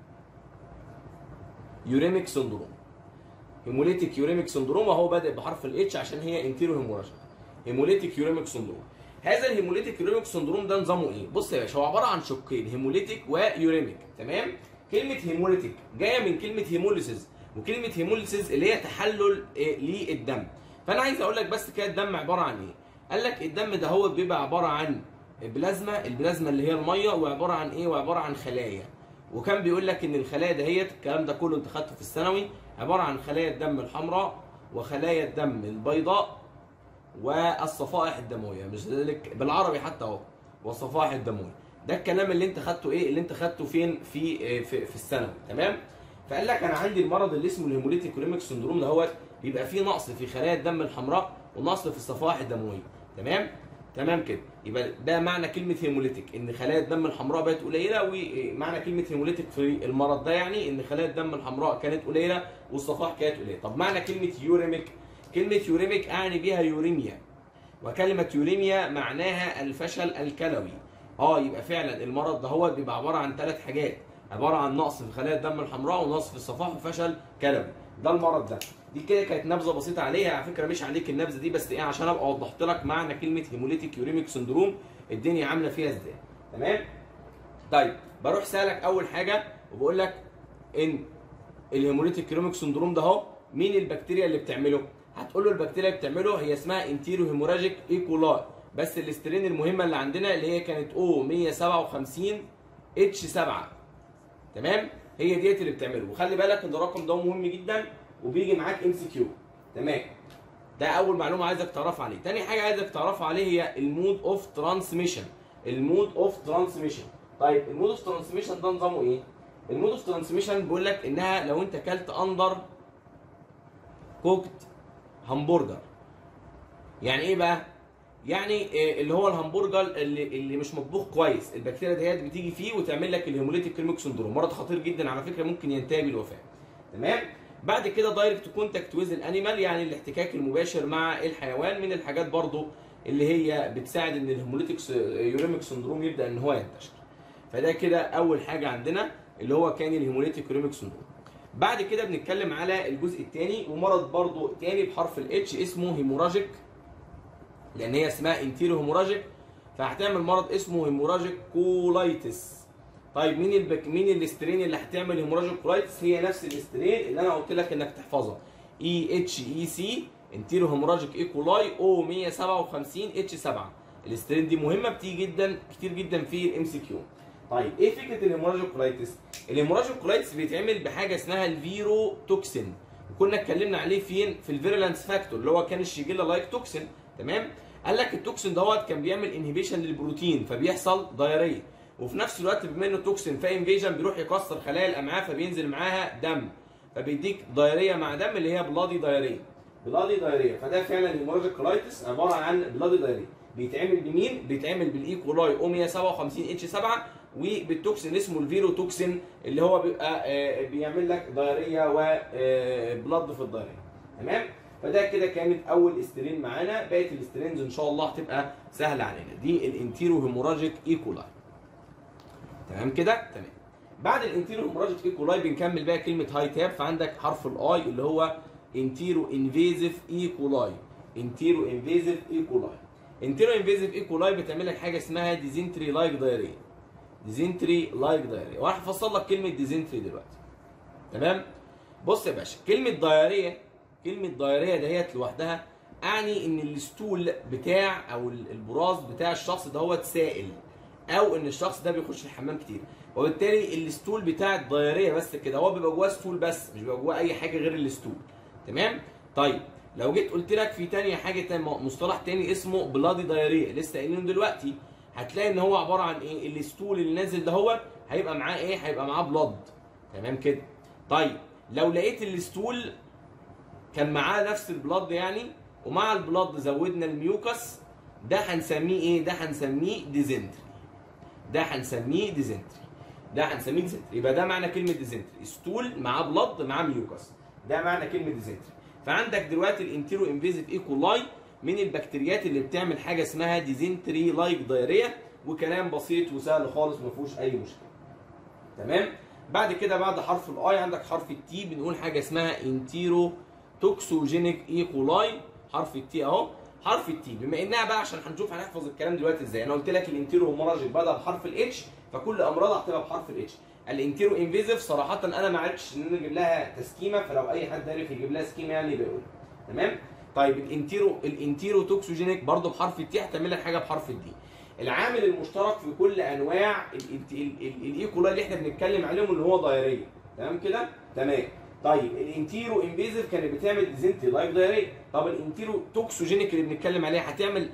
Speaker 1: يوريميك سندروم هيموليتيك يوريميك سندروم وهو بادئ بحرف الاتش عشان هي انتيريو هيموراجيك هيموليتيك يوريميك سندروم هذا الهيموليتيك يوريميك سندروم ده نظامه ايه بص يا باشا هو عباره عن شقين هيموليتيك ويوريميك تمام كلمه هيموليتيك جايه من كلمه هيموليسيس وكلمه هيموليسيس اللي هي تحلل إيه للدم فانا عايز اقول لك بس كده الدم عباره عن ايه قال لك الدم ده هو بيبقى عباره عن بلازما البلازما اللي هي الميه وعباره عن ايه وعباره عن خلايا وكان بيقول لك ان الخلايا دهيت الكلام ده كله انت خدته في الثانوي عباره عن خلايا الدم الحمراء وخلايا الدم البيضاء والصفائح الدمويه مش ذلك بالعربي حتى اهو والصفائح الدمويه ده الكلام اللي انت خدته ايه اللي انت خدته فين في في, في الثانوي تمام فقال لك انا عندي المرض اللي اسمه الهيموليتيك كوليميك سندروم دهوت بيبقى فيه نقص في خلايا الدم الحمراء ونقص في الصفائح الدمويه تمام تمام كده يبقى ده معنى كلمه هيموليتيك ان خلايا الدم الحمراء بقت قليله ومعنى كلمه هيموليتيك في المرض ده يعني ان خلايا الدم الحمراء كانت قليله والصفائح كانت قليله طب معنى كلمه يوريميك كلمه يوريميك اعني بها يوريميا وكلمه يوريميا معناها الفشل الكلوي اه يبقى فعلا المرض ده هو بيبقى عباره عن ثلاث حاجات عباره عن نقص في خلايا الدم الحمراء ونقص في الصفائح وفشل كلوي ده المرض ده دي كده كانت نبذه بسيطه عليها على فكره مش عليك النبذه دي بس ايه عشان ابقى وضحت لك معنى كلمه هيموليتيك يوريميك سندروم الدنيا عامله فيها ازاي تمام طيب بروح سالك اول حاجه وبقول لك ان الهيموليتيك يوريميك سندروم ده اهو مين البكتيريا اللي بتعمله هتقول له البكتيريا اللي بتعمله هي اسمها انتيرو هيموراجيك ايكولاي بس الاسترين المهمه اللي عندنا اللي هي كانت او 157 اتش 7 تمام هي ديت اللي بتعمله وخلي بالك ان الرقم ده مهم جدا وبيجي معاك ام سي كيو تمام ده اول معلومه عايزك تعرفها عليه تاني حاجه عايزك تعرفها عليه هي المود اوف ترانسميشن المود اوف ترانسميشن طيب المود اوف ترانسميشن ده نظامه ايه المود اوف ترانسميشن بيقول لك انها لو انت اكلت اندر كوكت همبرجر يعني ايه بقى يعني آه، اللي هو الهمبرجر اللي, اللي مش مطبوخ كويس البكتيريا ديت بتيجي فيه وتعمل لك الهيموليتيك كريميك سندروم مرض خطير جدا على فكره ممكن ينتهي بالوفاه تمام بعد كده دايركت كونتاكت ويز الانيمال يعني الاحتكاك المباشر مع الحيوان من الحاجات برضو اللي هي بتساعد ان الهيموليتيك يوريميك سندروم يبدا ان هو ينتشر فده كده اول حاجه عندنا اللي هو كان الهيموليتيك يوريميك سندروم بعد كده بنتكلم على الجزء الثاني ومرض برضو تاني بحرف الاتش اسمه هيموراجيك لان هي اسمها انتيرو هيموراجيك فهتعمل مرض اسمه هيموراجيك كولايتس طيب مين البك مين الاسترين اللي هتعمل هيموراجيك كولايتس هي نفس الاسترين اللي انا قلت لك انك تحفظها اي اتش اي سي انتيرو هيموراجيك ايكولاي او 157 اتش 7 الاسترين دي مهمه بتيجي جدا كتير جدا في الام سي كيو طيب ايه فكره الهيموراجيك كولايتس الهيموراجيك كولايتس بيتعمل بحاجه اسمها الفيرو توكسين وكنا اتكلمنا عليه فين في الفيرولانس فاكتور اللي هو كان الشيجيلا لايك توكسين تمام قال لك التوكسين دوت كان بيعمل انهبيشن للبروتين فبيحصل دايريه وفي نفس الوقت بما انه توكسين فانفيجن بيروح يكسر خلايا الامعاء فبينزل معاها دم فبيديك دايريه مع دم اللي هي بلادي دايريه بلادي دايريه فده فعلا هيموراجيك كولايتس عباره عن بلادي دايريه بيتعمل بمين؟ بيتعمل بالايكولاي او 157 اتش 7 وبالتوكسين اسمه الفيرو توكسين اللي هو بيبقى آه، بيعمل لك دايريه وبلد في الدايريه تمام؟ فده كده كانت اول استرين معانا بقيه الاسترينز ان شاء الله هتبقى سهله علينا دي الانتيرو هيموراجيك ايكولاي تمام كده تمام بعد الانتيرو هيموراجيك ايكولاي بنكمل بقى كلمه هاي تاب فعندك حرف الاي اللي هو انتيرو انفيزيف ايكولاي انتيرو انفيزيف ايكولاي انتيرو انفيزيف ايكولاي بتعمل لك حاجه اسمها ديزنتري لايك دايريا ديزنتري لايك دايريا وراح افصل لك كلمه ديزنتري دلوقتي تمام بص يا باشا كلمه دايريا كلمه دايريا دهيت لوحدها اعني ان الستول بتاع او البراز بتاع الشخص دهوت سائل او ان الشخص ده بيخش الحمام كتير وبالتالي الستول بتاع الدايريه بس كده هو بيبقى جواه ستول بس مش بيبقى جواه اي حاجه غير الستول تمام طيب لو جيت قلت لك في تانية حاجه تانية مصطلح تاني اسمه بلادي دايريه لسه قايلينه دلوقتي هتلاقي ان هو عباره عن ايه الستول اللي نازل ده هو هيبقى معاه ايه هيبقى معاه بلاد تمام كده طيب لو لقيت الستول كان معاه نفس البلاد يعني ومع البلاد زودنا الميوكس ده هنسميه ايه ده هنسميه ديزنتري ده هنسميه ديزنتري ده هنسميه ديزنتري يبقى ده معنى كلمه ديزنتري ستول معاه بلد معاه ميوكس ده معنى كلمه ديزنتري فعندك دلوقتي الانتيرو انفيزيف ايكولاي من البكتيريات اللي بتعمل حاجه اسمها ديزنتري لايك دايريا وكلام بسيط وسهل خالص ما فيهوش اي مشكله تمام بعد كده بعد حرف الاي عندك حرف التي بنقول حاجه اسمها انتيرو توكسوجينيك ايكولاي حرف التي اهو حرف التي بما انها بقى عشان هنشوف هنحفظ الكلام دلوقتي ازاي انا قلت لك الانتيرو هيموراجيك بدا بحرف الاتش فكل امراض هتبقى بحرف الاتش الانتيرو انفيزيف صراحه انا ما عرفتش ان انا اجيب لها تسكيمه فلو اي حد عرف يجيب لها سكيمه يعني بيقول تمام طيب الانتيرو الانتيرو توكسوجينيك برضه بحرف التي هتعمل لك حاجه بحرف الدي العامل المشترك في كل انواع الايكولا اللي احنا بنتكلم عليهم اللي هو دايريه تمام كده تمام طيب الانتيرو انفيزيف كانت بتعمل ديزنتري لايك دايريه طب الانتيرو توكسوجينيك اللي بنتكلم عليها هتعمل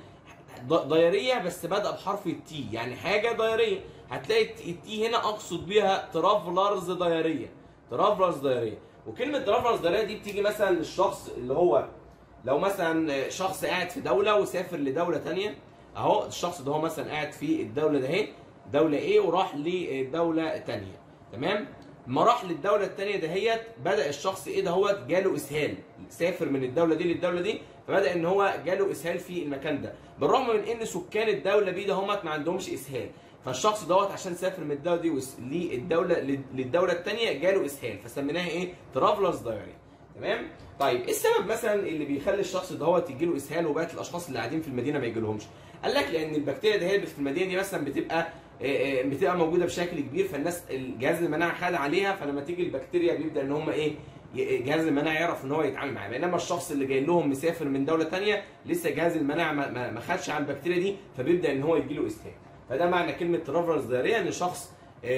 Speaker 1: دايريه بس بادئه بحرف التي يعني حاجه دايريه هتلاقي التي هنا اقصد بيها ترافلرز دايريه ترافلرز دايريه وكلمه ترافلرز دايريه دي بتيجي مثلا للشخص اللي هو لو مثلا شخص قاعد في دوله وسافر لدوله ثانيه اهو الشخص ده هو مثلا قاعد في الدوله ده اهي دوله ايه وراح لدوله ثانيه تمام ما راح للدوله الثانيه دهيت بدا الشخص ايه دهوت جاله اسهال سافر من الدوله دي للدوله دي فبدا ان هو جاله اسهال في المكان ده بالرغم من ان سكان الدوله دي دهمت ما عندهمش اسهال فالشخص دوت عشان سافر من الدوله دي للدوله للدوله الثانيه جاله اسهال فسميناها ايه ترافلرز دايريا تمام طيب ايه السبب مثلا اللي بيخلي الشخص دوت يجي له اسهال وبقيه الاشخاص اللي قاعدين في المدينه ما يجيلهمش قال لك لان البكتيريا دي اللي في المدينه دي مثلا بتبقى بتبقى موجوده بشكل كبير فالناس جهاز المناعه خد عليها فلما تيجي البكتيريا بيبدا ان هم ايه جهاز المناعه يعرف ان هو يتعامل معاها بينما الشخص اللي جاي لهم مسافر من دوله ثانيه لسه جهاز المناعه ما, ما خدش على البكتيريا دي فبيبدا ان هو يجي له اسهال فده معنى كلمه ترافلرز دايريه ان شخص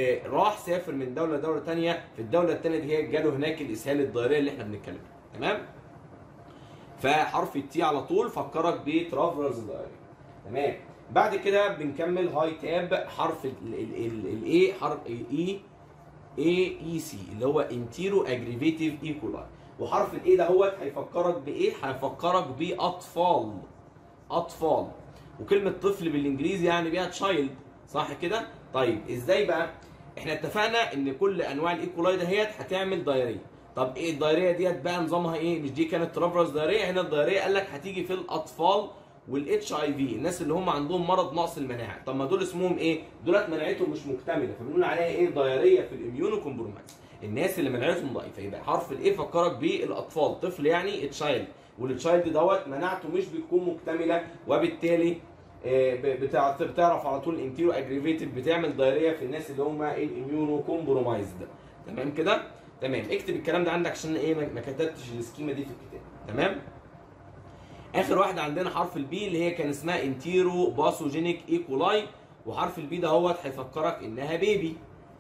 Speaker 1: راح سافر من دوله لدوله ثانيه في الدوله الثانيه دي هي جاله هناك الاسهال الدايريه اللي احنا بنتكلم تمام فحرف التي على طول فكرك بترافلرز دايريه تمام بعد كده بنكمل هاي تاب حرف الاي حرف اي اي اي سي اللي هو انتيرو اجريفيتيف ايكولاي وحرف الاي ده هو هيفكرك بايه؟ هيفكرك باطفال اطفال وكلمه طفل بالانجليزي يعني بيها تشايلد صح كده طيب ازاي بقى احنا اتفقنا ان كل انواع الايكولاي دهيت هتعمل دايريه طب ايه الدايريه ديت بقى نظامها ايه مش دي كانت ترافرس دايريه هنا الدايريه قال لك هتيجي في الاطفال والاتش اي في الناس اللي هم عندهم مرض نقص المناعه طب ما دول اسمهم ايه دولت مناعتهم مش مكتمله فبنقول عليها ايه دايريه في الاميونو كومبرومايز الناس اللي مناعتهم ضعيفه يبقى حرف الايه فكرك بالاطفال طفل يعني تشايلد والتشايلد دوت مناعته مش بتكون مكتمله وبالتالي آه، ب- بتع- بتعرف على طول انتيرو اجريفيتد بتعمل دايريه في الناس اللي هم الاميونو كومبرومايزد تمام كده تمام اكتب الكلام ده عندك عشان ايه ما ما كتبتش السكيمه دي في الكتاب تمام اخر واحده عندنا حرف البي اللي هي كان اسمها انتيرو باثوجينيك ايكولاي وحرف البي ده هوت هيفكرك انها بيبي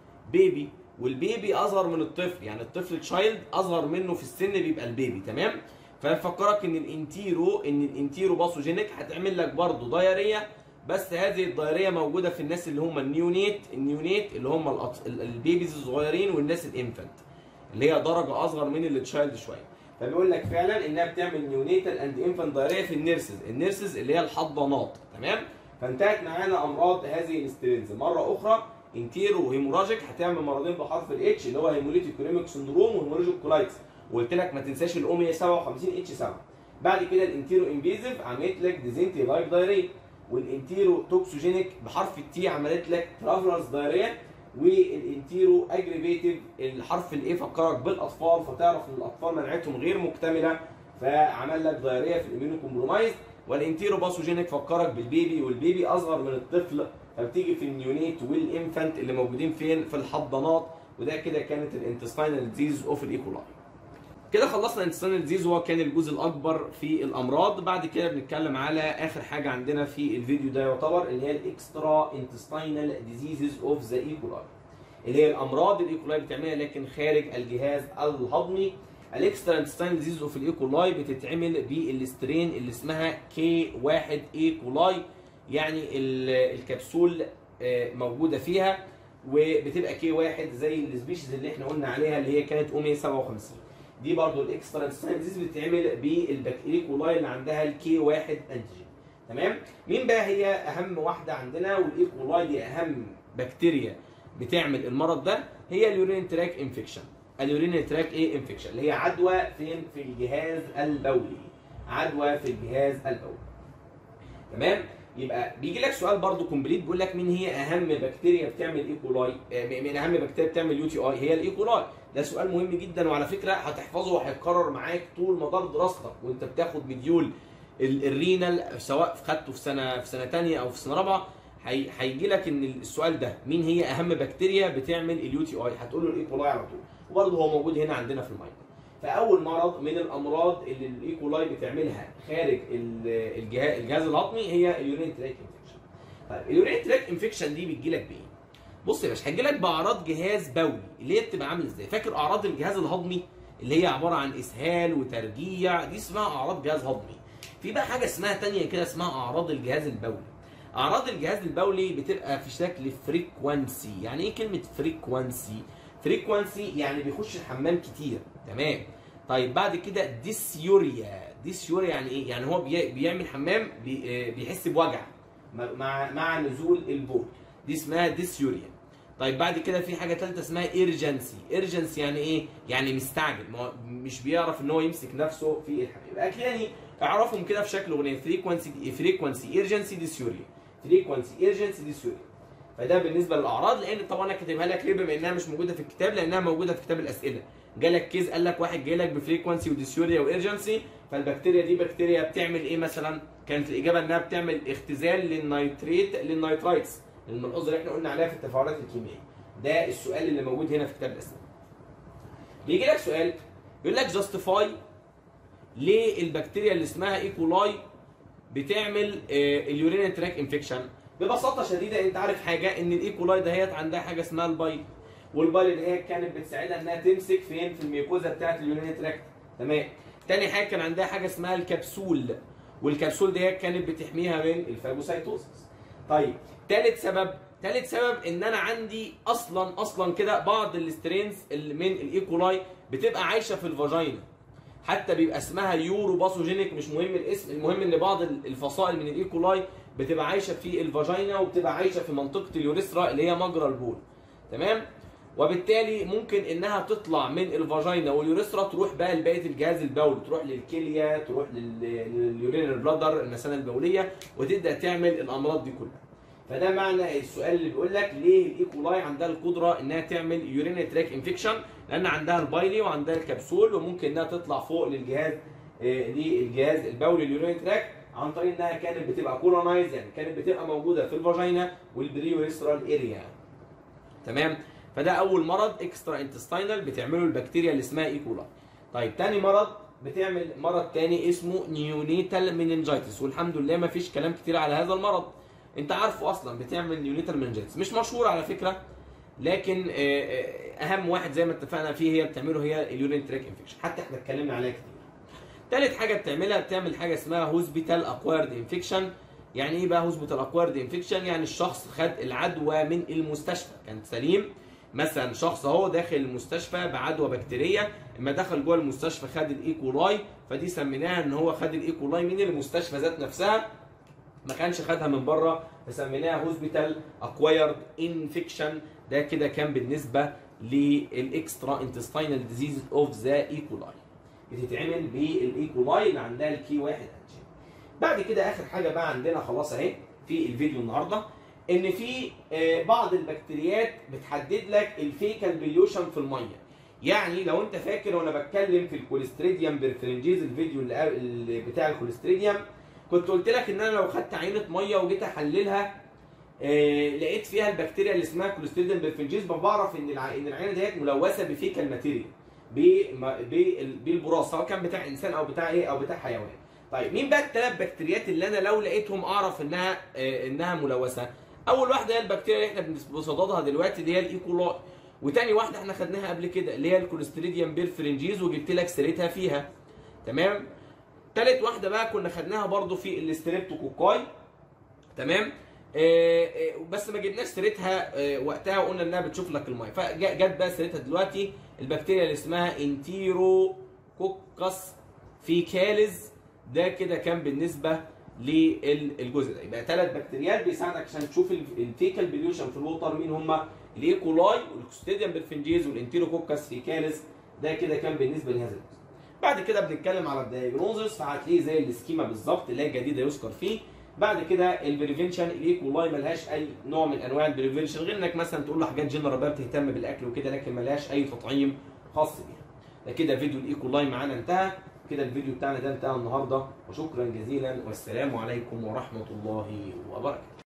Speaker 1: بيبي والبيبي اصغر من الطفل يعني الطفل تشايلد اصغر منه في السن بيبقى البيبي تمام فيفكرك ان الانتيرو ان الانتيرو باثوجينيك هتعمل لك برضه دايريه بس هذه الدايريه موجوده في الناس اللي هم النيونيت النيونيت اللي هم الأط... ال- البيبيز الصغيرين والناس الانفنت اللي هي درجه اصغر من التشايلد شويه فبيقول لك فعلا انها بتعمل نيونيتال اند انفنت دايريه في النيرسز النيرسز اللي هي الحضانات تمام فانتهت معانا امراض هذه الاسترينز مره اخرى انتيرو هيموراجيك هتعمل مرضين بحرف الاتش اللي هو هيموليتيك كوليميك سندروم وهيموراجيك كولايتس وقلت لك ما تنساش الاوميا 57 اتش 7 بعد كده الانتيرو انفيزيف عملت لك ديزنتي لايك دايريه والانتيرو توكسوجينيك بحرف التي عملت لك ترافلرز دايريه والانتيرو اجريفيتيف الحرف الايه فكرك بالاطفال فتعرف ان الاطفال مناعتهم غير مكتمله فعمل لك دايريه في الاميونو كومبرومايز والانتيرو باثوجينيك فكرك بالبيبي والبيبي اصغر من الطفل فبتيجي في النيونيت والانفانت اللي موجودين فين في الحضانات وده كده كانت الانتستينال ديزيز اوف الايكولاي كده خلصنا الانتستينال ديزيز وهو كان الجزء الاكبر في الامراض بعد كده بنتكلم على اخر حاجه عندنا في الفيديو ده يعتبر اللي هي الاكسترا انتستينال ديزيزز اوف ذا ايكولاي اللي هي الامراض الايكولاي بتعملها لكن خارج الجهاز الهضمي الاكسترا انتستينال ديزيز اوف الايكولاي بتتعمل بالاسترين اللي اسمها كي 1 ايكولاي يعني ال- الكبسول آه، موجوده فيها وبتبقى كي واحد زي السبيشيز اللي احنا قلنا عليها اللي هي كانت اومي 57 دي برضو الاكسترا انتستينال ديزيز بتتعمل بالبكتيريكولاي اللي عندها الكي واحد انتيجين تمام مين بقى هي اهم واحده عندنا والايكولاي دي اهم بكتيريا بتعمل المرض ده هي اليورين تراك انفكشن اليورين تراك ايه انفكشن اللي هي عدوى فين في الجهاز البولي عدوى في الجهاز البولي تمام يبقى بيجي لك سؤال برضو كومبليت بيقول لك مين هي اهم بكتيريا بتعمل ايكولاي آه، من اهم بكتيريا بتعمل يو تي اي هي الايكولاي ده سؤال مهم جدا وعلى فكره هتحفظه وهيتكرر معاك طول مدار دراستك وانت بتاخد مديول ال- الرينال سواء خدته في سنه في سنه ثانيه او في سنه رابعه هي- هيجي لك ان السؤال ده مين هي اهم بكتيريا بتعمل اليو تي اي هتقول له الايكولاي على طول وبرضه هو موجود هنا عندنا في المايكرو فاول مرض من الامراض اللي الايكولاي بتعملها خارج ال- الجهاز الجهاز الهضمي هي اليورين تراك انفكشن طيب اليورين تراك انفكشن دي بتجي لك بايه بص يا باشا هتجي لك باعراض جهاز بولي اللي هي بتبقى عامله ازاي فاكر اعراض الجهاز الهضمي اللي هي عباره عن اسهال وترجيع دي اسمها اعراض جهاز هضمي في بقى حاجه اسمها تانية كده اسمها اعراض الجهاز البولي اعراض الجهاز البولي بتبقى في شكل فريكوانسي يعني ايه كلمه فريكوانسي فريكوانسي يعني بيخش الحمام كتير تمام طيب بعد كده ديسيوريا ديسيوريا يعني ايه يعني هو بي- بيعمل حمام بي- آه، بيحس بوجع مع- مع مع نزول البول دي اسمها ديسيوريا طيب بعد كده في حاجه ثالثه اسمها ايرجنسي ايرجنسي يعني ايه يعني مستعجل ما هو مش بيعرف ان هو يمسك نفسه في الحمام يبقى يعني اعرفهم كده في شكل اغنيه فريكوانسي فريكوانسي ايرجنسي ديسيوريا فريكوانسي ايرجنسي ديسيوريا فده بالنسبه للاعراض لان طبعا انا كاتبها لك ليه بما انها مش موجوده في الكتاب لانها موجوده في كتاب الاسئله جالك كيز قال لك واحد جاي لك بفريكوانسي وديسيوريا وايرجنسي فالبكتيريا دي بكتيريا بتعمل ايه مثلا كانت الاجابه انها بتعمل اختزال للنيتريت للنيترايتس الملحوظه اللي احنا قلنا عليها في التفاعلات الكيميائيه ده السؤال اللي موجود هنا في كتاب الاسئله بيجي لك سؤال يقول لك جاستيفاي ليه البكتيريا اللي اسمها ايكولاي بتعمل آه، اليورين تراك انفكشن ببساطه شديده انت عارف حاجه ان الايكولاي دهيت عندها حاجه اسمها البايل والبايل اللي هي كانت بتساعدها انها تمسك فين في الميوكوزا بتاعت اليورين تراكت تمام تاني حاجه كان عندها حاجه اسمها الكبسول والكبسول دي كانت بتحميها من الفاجوسايتوسس طيب تالت سبب تالت سبب ان انا عندي اصلا اصلا كده بعض الاسترينز اللي من الايكولاي بتبقى عايشه في الفاجينا حتى بيبقى اسمها يورو باثوجينيك مش مهم الاسم المهم ان بعض الفصائل من الايكولاي بتبقى عايشه في الفاجينا وبتبقى عايشه في منطقه اليوريثرا اللي هي مجرى البول تمام وبالتالي ممكن انها تطلع من الفاجينا واليوريثرا تروح بقى لبقيه الجهاز البولي تروح للكليه تروح لليورينال بلادر المثانه البوليه وتبدا تعمل الامراض دي كلها فده معنى السؤال اللي بيقول لك ليه الايكولاي عندها القدره انها تعمل يورينري تراك انفكشن لان عندها البايلي وعندها الكبسول وممكن انها تطلع فوق للجهاز آه، للجهاز البولي اليورينري تراك عن طريق انها كانت بتبقى كولونايز يعني كانت بتبقى موجوده في الفاجينا والبريوريسترال اريا تمام فده اول مرض اكسترا انتستينال بتعمله البكتيريا اللي اسمها ايكولاي طيب تاني مرض بتعمل مرض تاني اسمه نيونيتال مينينجايتس والحمد لله ما فيش كلام كتير على هذا المرض انت عارفه اصلا بتعمل نيونيتال مينينجايتس مش مشهور على فكره لكن آه، آه، اهم واحد زي ما اتفقنا فيه هي بتعمله هي اليورين تراك انفكشن حتى احنا اتكلمنا عليها كتير تالت حاجه بتعملها بتعمل حاجه اسمها هوسبيتال اكوارد انفكشن يعني ايه بقى هوسبيتال اكوارد انفكشن يعني الشخص خد العدوى من المستشفى كان سليم مثلا شخص اهو داخل المستشفى بعدوى بكتيريه اما دخل جوه المستشفى خد الايكولاي فدي سميناها ان هو خد الايكولاي من المستشفى ذات نفسها ما كانش خدها من بره فسميناها هوسبيتال اكوايرد انفكشن ده كده كان بالنسبه للاكسترا انتستينال ديزيز اوف ذا ايكولاي بتتعمل بالايكولاي اللي عندها الكي واحد انجين بعد كده اخر حاجه بقى عندنا خلاص اهي في الفيديو النهارده ان في آه، بعض البكتيريات بتحدد لك الفيكال بليوشن في الميه يعني لو انت فاكر وانا بتكلم في الكوليستريديوم بيرفرنجيز الفيديو اللي قبل- اللي بتاع الكوليستريديوم كنت قلت لك ان انا لو خدت عينه ميه وجيت احللها آه، لقيت فيها البكتيريا اللي اسمها كوليستريديوم بيرفنجيز بعرف ان الع- ان العينه ديت ملوثه بفيكال ماتيريال بم- بال- بالبراز سواء كان بتاع انسان او بتاع ايه او بتاع حيوان طيب مين بقى الثلاث بكتيريات اللي انا لو لقيتهم اعرف انها آه، انها ملوثه اول واحده هي البكتيريا اللي احنا بنصطادها دلوقتي دي هي الايكولاي وتاني واحده احنا خدناها قبل كده اللي هي الكوليستريديوم بيرفرنجيز وجبت لك سيرتها فيها تمام تالت واحده بقى كنا خدناها برضو في الاستريبتوكوكاي تمام آه، آه، بس ما جبناش سيرتها آه، وقتها وقلنا انها بتشوف لك الميه فجت بقى سيرتها دلوقتي البكتيريا اللي اسمها انتيرو كوكس فيكاليز ده كده كان بالنسبه للجزء ده يبقى ثلاث بكتيريات بيساعدك عشان تشوف ال- الفيكال بليوشن في الووتر مين هم الايكولاي والكوستيديوم بيرفنجيز والانتيروكوكس فيكاليز ده كده كان بالنسبه لهذا الجزء بعد كده بنتكلم على الدايجنوزس فهتلاقيه زي السكيما بالظبط اللي هي الجديده يذكر فيه بعد كده البريفنشن الايكولاي ملهاش اي نوع من انواع البريفنشن غير انك مثلا تقول له حاجات جنرال بقى بتهتم بالاكل وكده لكن ملهاش اي تطعيم خاص بيها ده كده فيديو الايكولاي معانا انتهى كده الفيديو بتاعنا ده انتهى النهارده وشكرا جزيلا والسلام عليكم ورحمه الله وبركاته